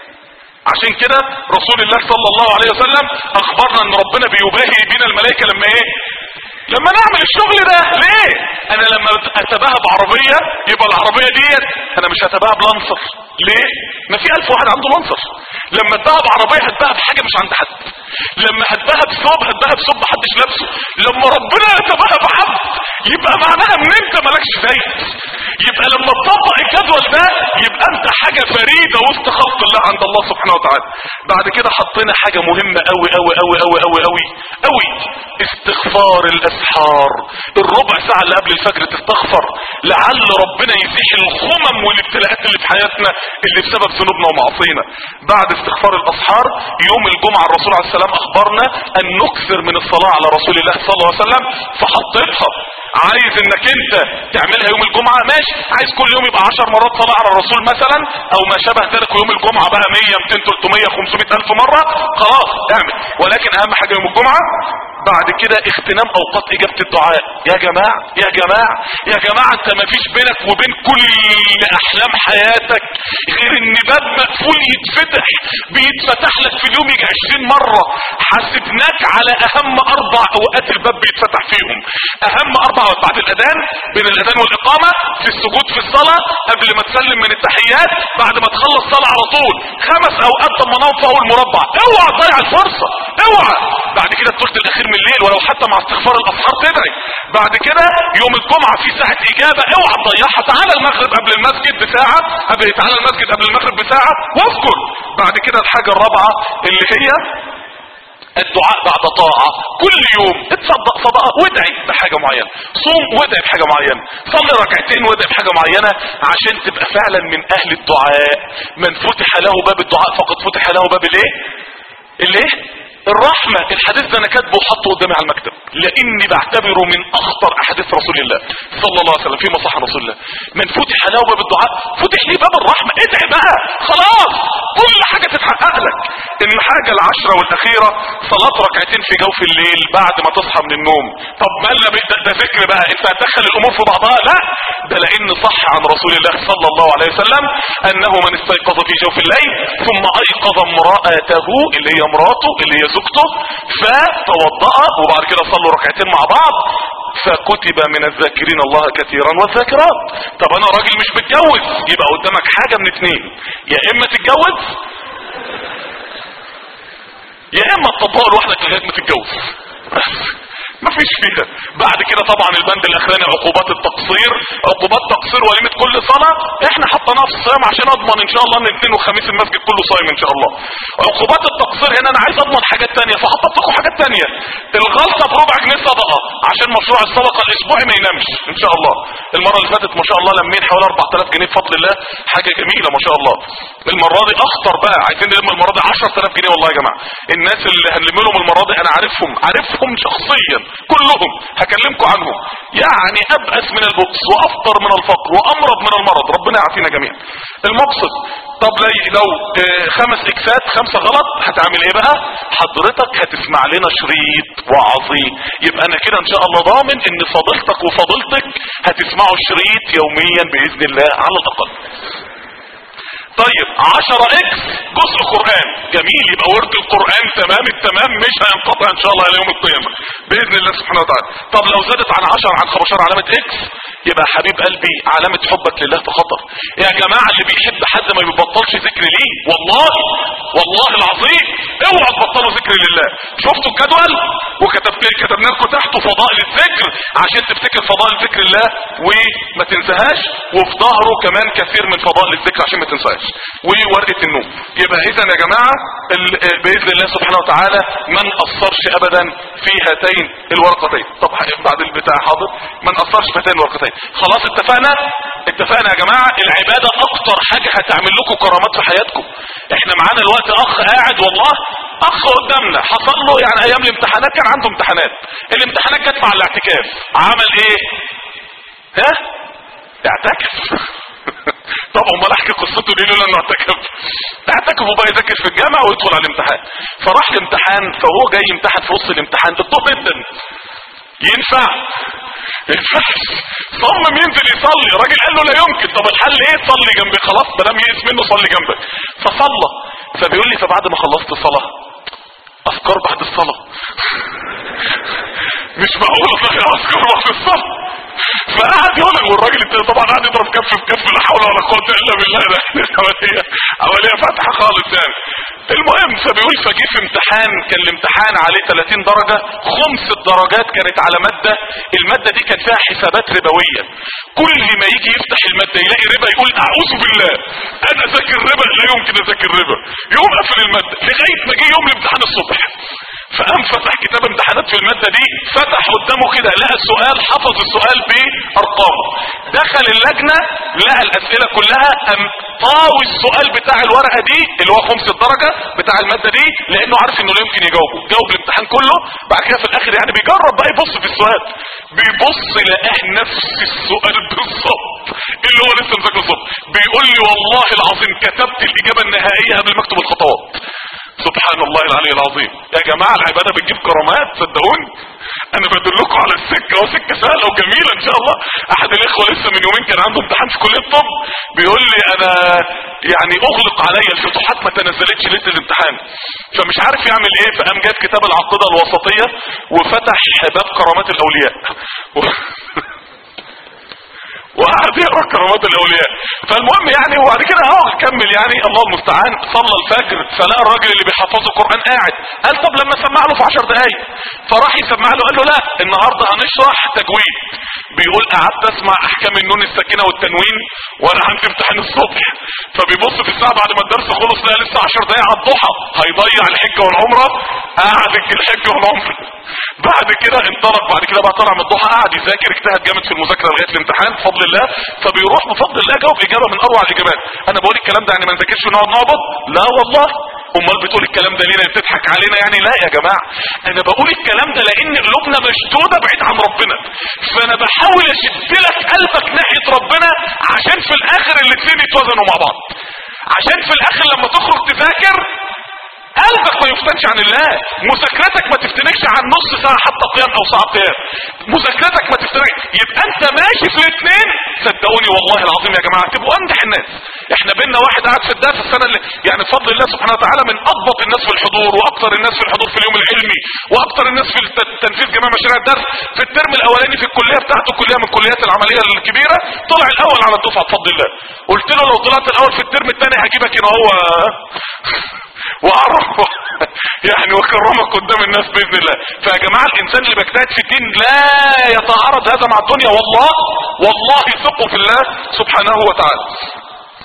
عشان كده رسول الله صلى الله عليه وسلم اخبرنا ان ربنا بيباهي بينا الملائكه لما ايه لما نعمل الشغل ده ليه انا لما اتباهى بعربية يبقى العربية ديت انا مش هتباهى بلانسر ليه ما في الف واحد عنده لانسر لما اتباهى بعربية هتباهى بحاجة مش عند حد لما هتباهى بثوب هتباهى بثوب محدش لابسه لما ربنا يتباهى بعبد يبقى معناها ان انت مالكش زيت يبقى لما تطبق الجدول ده يبقى انت حاجة فريدة وسط خلق الله عند الله سبحانه وتعالى بعد كده حطينا حاجة مهمة قوي قوي قوي قوي قوي قوي قوي استغفار الاسحار الربع ساعة اللي قبل الفجر تستغفر لعل ربنا يزيح الخمم والابتلاءات اللي في حياتنا اللي بسبب ذنوبنا ومعاصينا بعد استغفار الاسحار يوم الجمعة الرسول عليه السلام اخبرنا ان نكثر من الصلاة على رسول الله صلى الله عليه وسلم فحطيتها عايز انك انت تعملها يوم الجمعة ماشي عايز كل يوم يبقى 10 مرات صلاة على الرسول مثلا او ما شابه ذلك يوم الجمعة بقى 100 200 300 500 الف مرة خلاص اعمل ولكن اهم حاجة يوم الجمعة بعد كده اغتنام اوقات اجابة الدعاء يا جماعة يا جماعة يا جماعة انت ما فيش بينك وبين كل احلام حياتك غير ان باب مقفول يتفتح بيتفتح لك في اليوم يجي 20 مرة حاسبناك على اهم اربع اوقات الباب بيتفتح فيهم اهم اربع اوقات بعد الاذان بين الاذان والاقامة في السجود في الصلاة قبل ما تسلم من التحيات بعد ما تخلص صلاة على طول خمس اوقات ضمناهم في اول مربع اوعى تضيع الفرصة اوعى بعد كده الثلث الاخير من الليل ولو حتى مع استغفار الاسحار تدعي بعد كده يوم الجمعة في ساعة اجابة اوعى تضيعها تعالى المغرب قبل المسجد بساعة قبل تعالى المسجد قبل المغرب بساعة واذكر بعد كده الحاجة الرابعة اللي هي الدعاء بعد طاعة كل يوم اتصدق صدقة وادعي بحاجة معينة صوم وادعي بحاجة معينة صلي ركعتين وادعي بحاجة معينة عشان تبقى فعلا من اهل الدعاء من فتح له باب الدعاء فقد فتح له باب الايه الايه الرحمة الحديث ده انا كاتبه وحطه قدامي على المكتب لاني بعتبره من اخطر احاديث رسول الله صلى الله عليه وسلم في مصحة رسول الله من فتح له باب الدعاء فتح لي باب الرحمة ادعي بقى خلاص كل حاجة تتحقق لك الحاجة العشرة والاخيرة صلاة ركعتين في جوف الليل بعد ما تصحى من النوم طب ما ده, ده فكر بقى انت هتدخل الامور في بعضها لا ده لان صح عن رسول الله صلى الله عليه وسلم انه من استيقظ في جوف الليل ثم ايقظ امرأته اللي هي مراته اللي هي زوجته فتوضأ وبعد كده صلوا ركعتين مع بعض فكتب من الذاكرين الله كثيرا والذاكرات طب انا راجل مش متجوز يبقى قدامك حاجة من اتنين يا اما تتجوز يا اما تطبق لوحدك لغايه ما تتجوز مفيش فيها بعد كده طبعا البند الاخراني عقوبات التقصير عقوبات تقصير وليمة كل صلاة احنا حطيناها في الصيام عشان اضمن ان شاء الله ان الاثنين والخميس المسجد كله صايم ان شاء الله عقوبات التقصير هنا انا عايز اضمن حاجات تانية فحطيت لكم حاجات تانية الغلطة بربع جنيه صدقة عشان مشروع الصدقة الاسبوعي ما ينامش ان شاء الله المرة اللي فاتت ما شاء الله لمين حوالي 4000 جنيه بفضل الله حاجة جميلة ما شاء الله المرة دي اخطر بقى عايزين نلم المرة دي 10000 جنيه والله يا جماعة الناس اللي هنلم لهم المرة دي انا عارفهم عارفهم شخصيا كلهم هكلمكم عنهم يعني ابأس من البؤس وافقر من الفقر وامرض من المرض ربنا يعافينا جميعا المقصد طب لي- لو آه، خمس اكسات خمسة غلط هتعمل ايه بقى حضرتك هتسمع لنا شريط وعظيم يبقى انا كده ان شاء الله ضامن ان فضيلتك وفضيلتك هتسمعوا الشريط يوميا باذن الله على الاقل طيب 10 اكس جزء قرآن جميل يبقى ورد القرآن تمام التمام مش هينقطع ان شاء الله الى يوم القيامة باذن الله سبحانه وتعالى طب لو زادت عن 10 عن 15 علامة اكس يبقى حبيب قلبي علامة حبك لله في خطر يا جماعة اللي بيحب حد ما بيبطلش ذكر ليه والله والله العظيم اوعى تبطلوا ذكر لله شفتوا الجدول وكتبت كتبنا لكم تحته فضائل الذكر عشان تفتكر فضائل ذكر الله وما تنساهاش وفي ظهره كمان كثير من فضائل الذكر عشان ما تنساهاش وورقة النوم يبقى اذا يا جماعة ال- باذن الله سبحانه وتعالى ما نقصرش ابدا في هاتين الورقتين طب بعد البتاع حاضر ما نقصرش في هاتين الورقتين خلاص اتفقنا اتفقنا يا جماعة العبادة اكتر حاجة هتعمل لكم كرامات في حياتكم احنا معانا الوقت اخ قاعد والله اخ قدامنا حصل له يعني ايام الامتحانات كان عنده امتحانات الامتحانات جت مع الاعتكاف عمل ايه ها اعتكف طب امال احكي قصته ليه لولا انه اعتكف اعتكف وبقى يذاكر في الجامعه ويدخل على الامتحان فراح الامتحان فهو جاي يمتحن في وسط الامتحان دكتور جدا ينفع ينفعش صمم ينزل يصلي الراجل قال له لا يمكن طب الحل ايه صلي جنبي خلاص ما دام يئس منه صلي جنبك فصلى فبيقول لي فبعد ما خلصت الصلاه اذكار بعد الصلاه مش معقول اضيع اذكار بعد الصلاه فقعد يقول والراجل التاني طبعا قعد يضرب كف في كف لا حول ولا قوه الا بالله ده عمليه عمليه فاتحه خالص يعني المهم فبيقول فجي في امتحان كان الامتحان عليه 30 درجه خمس الدرجات كانت على ماده الماده دي كان فيها حسابات ربويه كل ما يجي يفتح الماده يلاقي ربا يقول اعوذ بالله انا ذاكر ربا لا يمكن اذاكر ربا يقوم قفل الماده لغايه ما جه يوم الامتحان الصبح فقام فتح كتاب امتحانات في المادة دي فتح قدامه كده لقى السؤال حفظ السؤال بارقامه دخل اللجنة لقى الاسئلة كلها قام طاوي السؤال بتاع الورقة دي اللي هو خمس الدرجة بتاع المادة دي لانه عارف انه لا يمكن يجاوبه جاوب الامتحان كله بعد كده في الاخر يعني بيجرب بقى يبص في السؤال بيبص لقاه نفس السؤال بالظبط اللي هو لسه مذاكره الصبح بيقول لي والله العظيم كتبت الاجابة النهائية قبل ما اكتب الخطوات سبحان الله العلي العظيم يا جماعة العبادة بتجيب كرامات صدقوني انا بدلكم على السكة وسكة سهلة وجميلة ان شاء الله احد الاخوة لسه من يومين كان عنده امتحان في كلية الطب بيقول لي انا يعني اغلق عليا الفتوحات ما تنزلتش ليلة الامتحان فمش عارف يعمل ايه فقام جاب كتاب العقيدة الوسطية وفتح باب كرامات الاولياء وقعد يقرا كرامات الاولياء فالمهم يعني وبعد كده اهو كمل يعني الله المستعان صلى الفجر فلقى الراجل اللي بيحفظه القران قاعد قال طب لما سمع له في 10 دقايق فراح يسمع له قال له لا النهارده هنشرح تجويد بيقول قعدت اسمع احكام النون الساكنه والتنوين وانا عندي امتحان الصبح فبيبص في الساعه بعد ما الدرس خلص لا لسه 10 دقايق على الضحى هيضيع الحجه والعمره قعد الحجه والعمره بعد كده انطلق بعد كده بقى طلع من الضحى قعد يذاكر اجتهد جامد في المذاكره لغايه الامتحان بفضل الله فبيروح بفضل الله جاوب اجابه من اروع الاجابات انا بقول الكلام ده يعني ما نذاكرش ونقعد نعبط لا والله امال بتقول الكلام ده لينا بتضحك علينا يعني لا يا جماعه انا بقول الكلام ده لان قلوبنا مشدوده بعيد عن ربنا فانا بحاول اشد لك قلبك ناحيه ربنا عشان في الاخر الاثنين يتوازنوا مع بعض عشان في الاخر لما تخرج تذاكر قلبك ما يفتنش عن الله مذاكرتك ما تفتنكش عن نص ساعة حتى قيام او ساعة قيام مذاكرتك ما تفتنكش يبقى انت ماشي في الاثنين صدقوني والله العظيم يا جماعة تبقوا امدح الناس احنا بينا واحد قاعد في الدرس السنة اللي يعني بفضل الله سبحانه وتعالى من اضبط الناس في الحضور واكثر الناس في الحضور في اليوم العلمي واكثر الناس في الت- تنفيذ جميع مشاريع الدرس في الترم الاولاني في الكلية بتاعته كلية من الكليات العملية الكبيرة طلع الاول على الدفعة بفضل الله قلت له لو طلعت الاول في الترم الثاني هجيبك هنا هو وعرف يعني وكرمك قدام الناس باذن الله فيا جماعه الانسان اللي بيجتهد في الدين لا يتعارض هذا مع الدنيا والله والله ثقوا في الله سبحانه وتعالى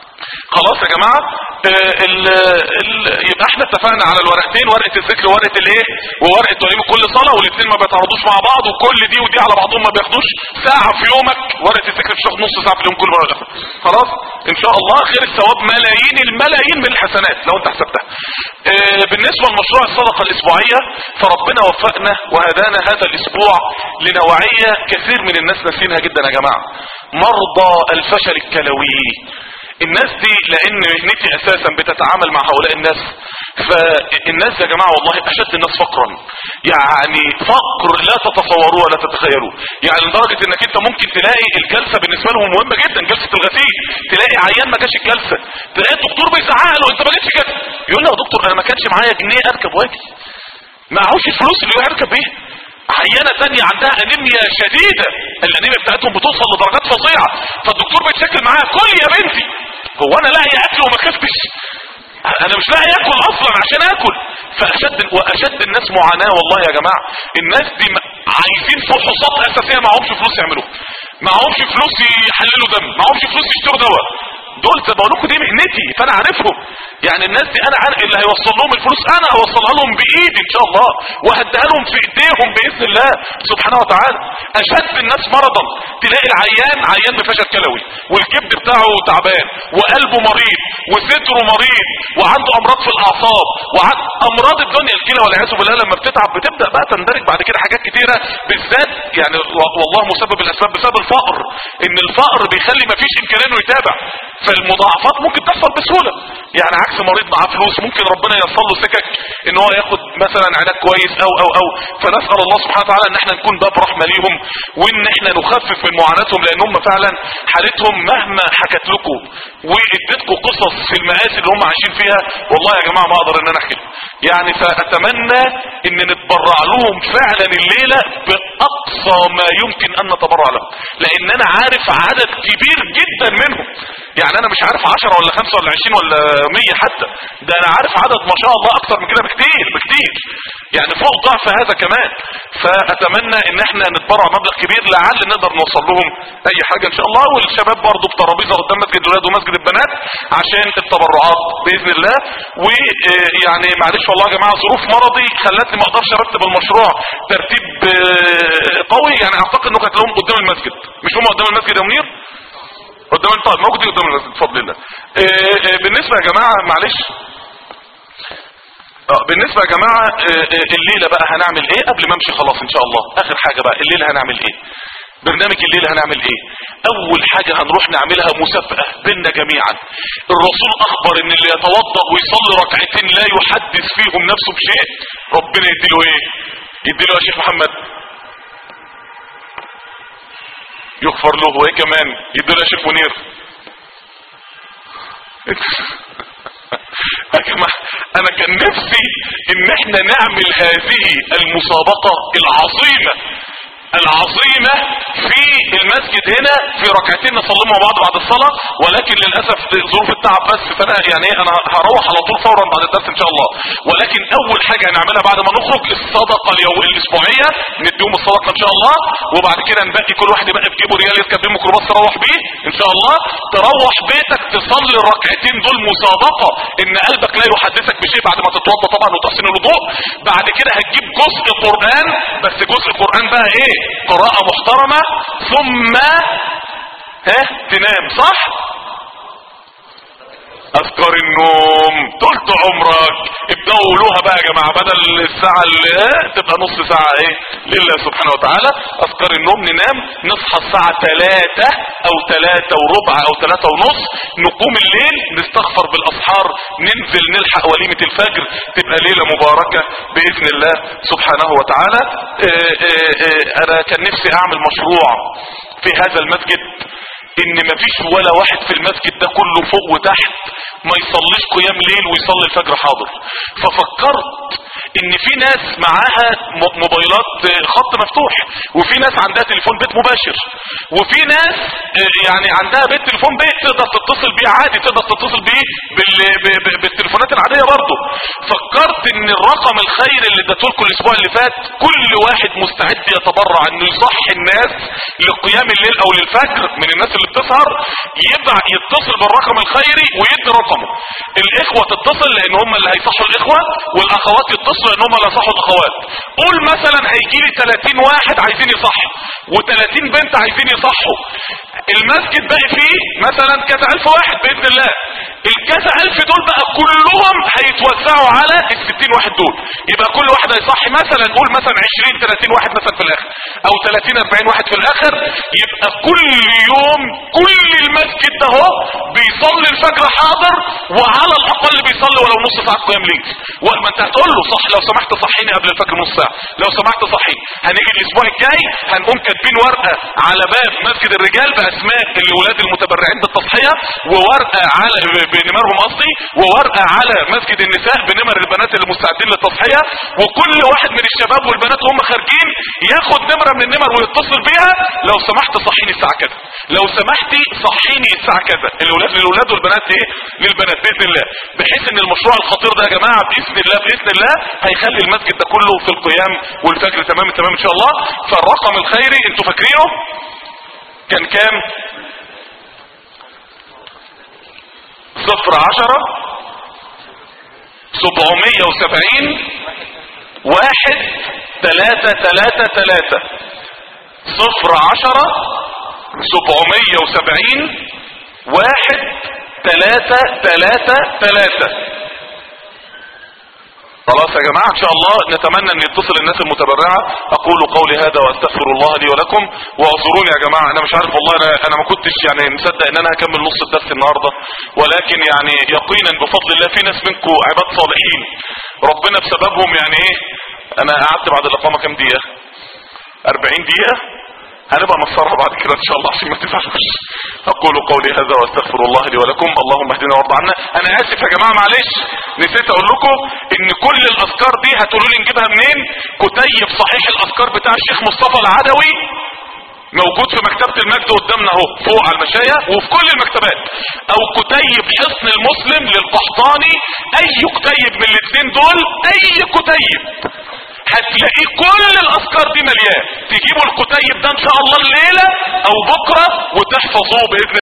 خلاص يا جماعة آه، ال ال يبقى احنا اتفقنا على الورقتين ورقة الذكر وورقة الايه وورقة وليمة كل صلاة والاثنين ما بيتعرضوش مع بعض وكل دي ودي على بعضهم ما بياخدوش ساعة في يومك ورقة الذكر مش هتاخد نص ساعة في اليوم كل مرة الأخرى. خلاص ان شاء الله خير الثواب ملايين الملايين من الحسنات لو انت حسبتها آه، بالنسبة لمشروع الصدقة الاسبوعية فربنا وفقنا وهدانا هذا الاسبوع لنوعية كثير من الناس ناسينها جدا يا جماعة مرضى الفشل الكلوي الناس دي لان مهنتي اساسا بتتعامل مع هؤلاء الناس فالناس يا جماعة والله اشد الناس فقرا يعني فقر لا تتصوروه ولا تتخيلوه يعني لدرجة انك انت ممكن تلاقي الجلسة بالنسبة لهم مهمة جدا جلسة الغسيل تلاقي عيان ما جاش الجلسة تلاقي الدكتور بيزعق له انت ما جيتش كده يقول له يا دكتور انا ما كانش معايا جنيه اركب واجي معهوش الفلوس اللي يركب بيها عيانة تانية عندها انيميا شديدة الانيميا بتاعتهم بتوصل لدرجات فظيعة فالدكتور بيتشكل معاها كل يا بنتي هو انا لاقي اكل وما خفتش انا مش لاقي اكل اصلا عشان اكل فاشد واشد الناس معاناة والله يا جماعة الناس دي م- عايزين فحوصات اساسية معهمش فلوس يعملوها معهمش فلوس يحللوا دم معهمش فلوس يشتروا دواء دول بقول لكم دي مهنتي فانا عارفهم يعني الناس دي انا عارف اللي هيوصل لهم الفلوس انا هوصلها لهم بايدي ان شاء الله وهديها لهم في ايديهم باذن الله سبحانه وتعالى اشد الناس مرضا تلاقي العيان عيان بفشل كلوي والكبد بتاعه تعبان وقلبه مريض وصدره مريض وعنده امراض في الاعصاب وعند امراض الدنيا الكلى والعياذ بالله لما بتتعب بتبدا بقى تندرج بعد كده حاجات كتيره بالذات يعني و- والله مسبب الاسباب بسبب الفقر ان الفقر بيخلي مفيش امكانيه انه يتابع فالمضاعفات ممكن تحصل بسهوله يعني عكس مريض معاه فلوس ممكن ربنا ييسر له سكك ان هو ياخد مثلا علاج كويس او او او فنسال الله سبحانه وتعالى ان احنا نكون باب رحمه ليهم وان احنا نخفف من معاناتهم لان هم فعلا حالتهم مهما حكت لكم واديتكم قصص في المآسي اللي هم عايشين فيها والله يا جماعه ما اقدر ان انا احكي لكم. يعني فاتمنى ان نتبرع لهم فعلا الليله باقصى ما يمكن ان نتبرع لهم لان انا عارف عدد كبير جدا منهم يعني انا مش عارف 10 ولا 5 ولا 20 ولا 100 حتى ده انا عارف عدد ما شاء الله اكتر من كده بكتير بكتير يعني فوق ضعف هذا كمان فاتمنى ان احنا نتبرع مبلغ كبير لعل نقدر نوصل لهم اي حاجه ان شاء الله والشباب برضو بترابيزه قدام مسجد الولاد ومسجد البنات عشان التبرعات باذن الله ويعني معلش والله يا جماعه ظروف مرضي خلتني ما اقدرش ارتب المشروع ترتيب آه، قوي يعني اعتقد انه كانت لهم قدام المسجد مش هم قدام المسجد يا منير قدام طيب موجودين قدام المسجد بفضل الله آه، آه، بالنسبه يا جماعه معلش اه بالنسبة يا جماعة آه، آه، الليلة بقى هنعمل ايه قبل ما امشي خلاص ان شاء الله اخر حاجة بقى الليلة هنعمل ايه برنامج الليلة هنعمل ايه اول حاجة هنروح نعملها مسابقة بيننا جميعا الرسول اخبر ان اللي يتوضأ ويصلي ركعتين لا يحدث فيهم نفسه بشيء ربنا يديله ايه يديله يا شيخ محمد يغفر له وايه كمان يديله يا شيخ منير يا جماعة انا كان نفسي ان احنا نعمل هذه المسابقة العظيمة العظيمة في المسجد هنا في ركعتين نصلي مع بعض بعد الصلاة ولكن للأسف ظروف التعب بس فانا يعني ايه انا هروح على طول فورا بعد الدرس ان شاء الله ولكن اول حاجة هنعملها بعد ما نخرج الصدقة اليوم الاسبوعية نديهم الصدقة ان شاء الله وبعد كده نبقي كل واحد يبقى بجيبه ريال يركب بيه ميكروباص تروح بيه ان شاء الله تروح بيتك تصلي الركعتين دول مسابقة ان قلبك لا يحدثك بشيء بعد ما تتوضا طبعا وتحسن الوضوء بعد كده هتجيب جزء قرآن بس جزء قرآن بقى ايه قراءة محترمة ثم ها تنام صح اذكار النوم طولت عمرك ابدأوا قولوها بقى يا جماعة بدل الساعة اللي تبقى نص ساعة ايه لله سبحانه وتعالى اذكار النوم ننام نصحى الساعة 3 او 3 وربع او 3 ونص نقوم الليل نستغفر بالاسحار ننزل نلحق وليمة الفجر تبقى ليلة مباركة باذن الله سبحانه وتعالى اه اه اه انا كان نفسي اعمل مشروع في هذا المسجد ان مفيش ولا واحد في المسجد ده كله فوق وتحت ما يصليش قيام ليل ويصلي الفجر حاضر ففكرت ان في ناس معاها م- موبايلات آه، خط مفتوح وفي ناس عندها تليفون بيت مباشر وفي ناس آه، يعني عندها بيت تليفون بيت تقدر تتصل بيه عادي تقدر تتصل بيه بال- ب- ب- بالتليفونات العاديه برضه فكرت ان الرقم الخير اللي اديته لكم الاسبوع اللي فات كل واحد مستعد يتبرع انه يصحي الناس لقيام الليل او للفجر من الناس اللي بتسهر يبع يتصل بالرقم الخيري ويدي رقمه الاخوه تتصل لان هم اللي هيصحوا الاخوه والاخوات يتصلوا لان هم اللي هيصحوا الاخوات قول مثلا هيجي لي 30 واحد عايزين يصحوا و30 بنت عايزين يصحوا المسجد باقي فيه مثلا كذا الف واحد باذن الله الكذا الف دول بقى كلهم هيتوزعوا على ال 60 واحد دول يبقى كل واحد هيصحي مثلا نقول مثلا 20 30 واحد مثلا في الاخر او 30 40 واحد في الاخر يبقى كل يوم كل المسجد ده اهو بيصلي الفجر حاضر وعلى الاقل بيصلي ولو نص ساعه قيام ليل وما انت هتقول له صح لو سمحت صحيني قبل الفجر نص ساعه لو سمحت صحيني هنيجي الاسبوع الجاي هنقوم كاتبين ورقه على باب مسجد الرجال باسماء الولاد المتبرعين بالتصحيه وورقه على ب- بنمرهم قصدي وورقه على مسجد النساء بنمر البنات اللي مستعدين للتصحيه وكل واحد من الشباب والبنات وهم خارجين ياخد نمره من النمر ويتصل بيها لو سمحت صحيني الساعه كذا لو سمحتي صحيني الساعه كذا الاولاد للاولاد والبنات ايه للبنات باذن الله بحيث ان المشروع الخطير ده يا جماعه باذن الله باذن الله هيخلي المسجد ده كله في القيام والفجر تمام تمام ان شاء الله فالرقم الخيري انتوا فاكرينه كان كام صفر عشرة سبعمية وسبعين واحد تلاتة تلاتة تلاتة صفر عشرة سبعمية وسبعين واحد تلاتة تلاتة تلاتة خلاص يا جماعة ان شاء الله نتمنى ان يتصل الناس المتبرعة اقول قولي هذا واستغفر الله لي ولكم واعذروني يا جماعة انا مش عارف والله انا, أنا ما كنتش يعني مصدق ان انا هكمل نص الدرس النهاردة ولكن يعني يقينا بفضل الله في ناس منكم عباد صالحين ربنا بسببهم يعني ايه انا قعدت بعد الاقامة كام دقيقة 40 دقيقة هنبقى نصرها بعد كده ان شاء الله عشان ما تزعلوش اقول قولي هذا واستغفر الله لي ولكم اللهم اهدنا وارض عنا انا اسف يا جماعه معلش نسيت اقول لكم ان كل الاذكار دي هتقولوا لي نجيبها منين كتيب صحيح الاذكار بتاع الشيخ مصطفى العدوي موجود في مكتبة المجد قدامنا اهو فوق على المشاية وفي كل المكتبات او كتيب حصن المسلم للقحطاني اي كتيب من الاثنين دول اي كتيب هتلاقي كل الاذكار دي مليان تجيبوا الكتيب ده ان شاء الله الليلة او بكرة وتحفظوه باذن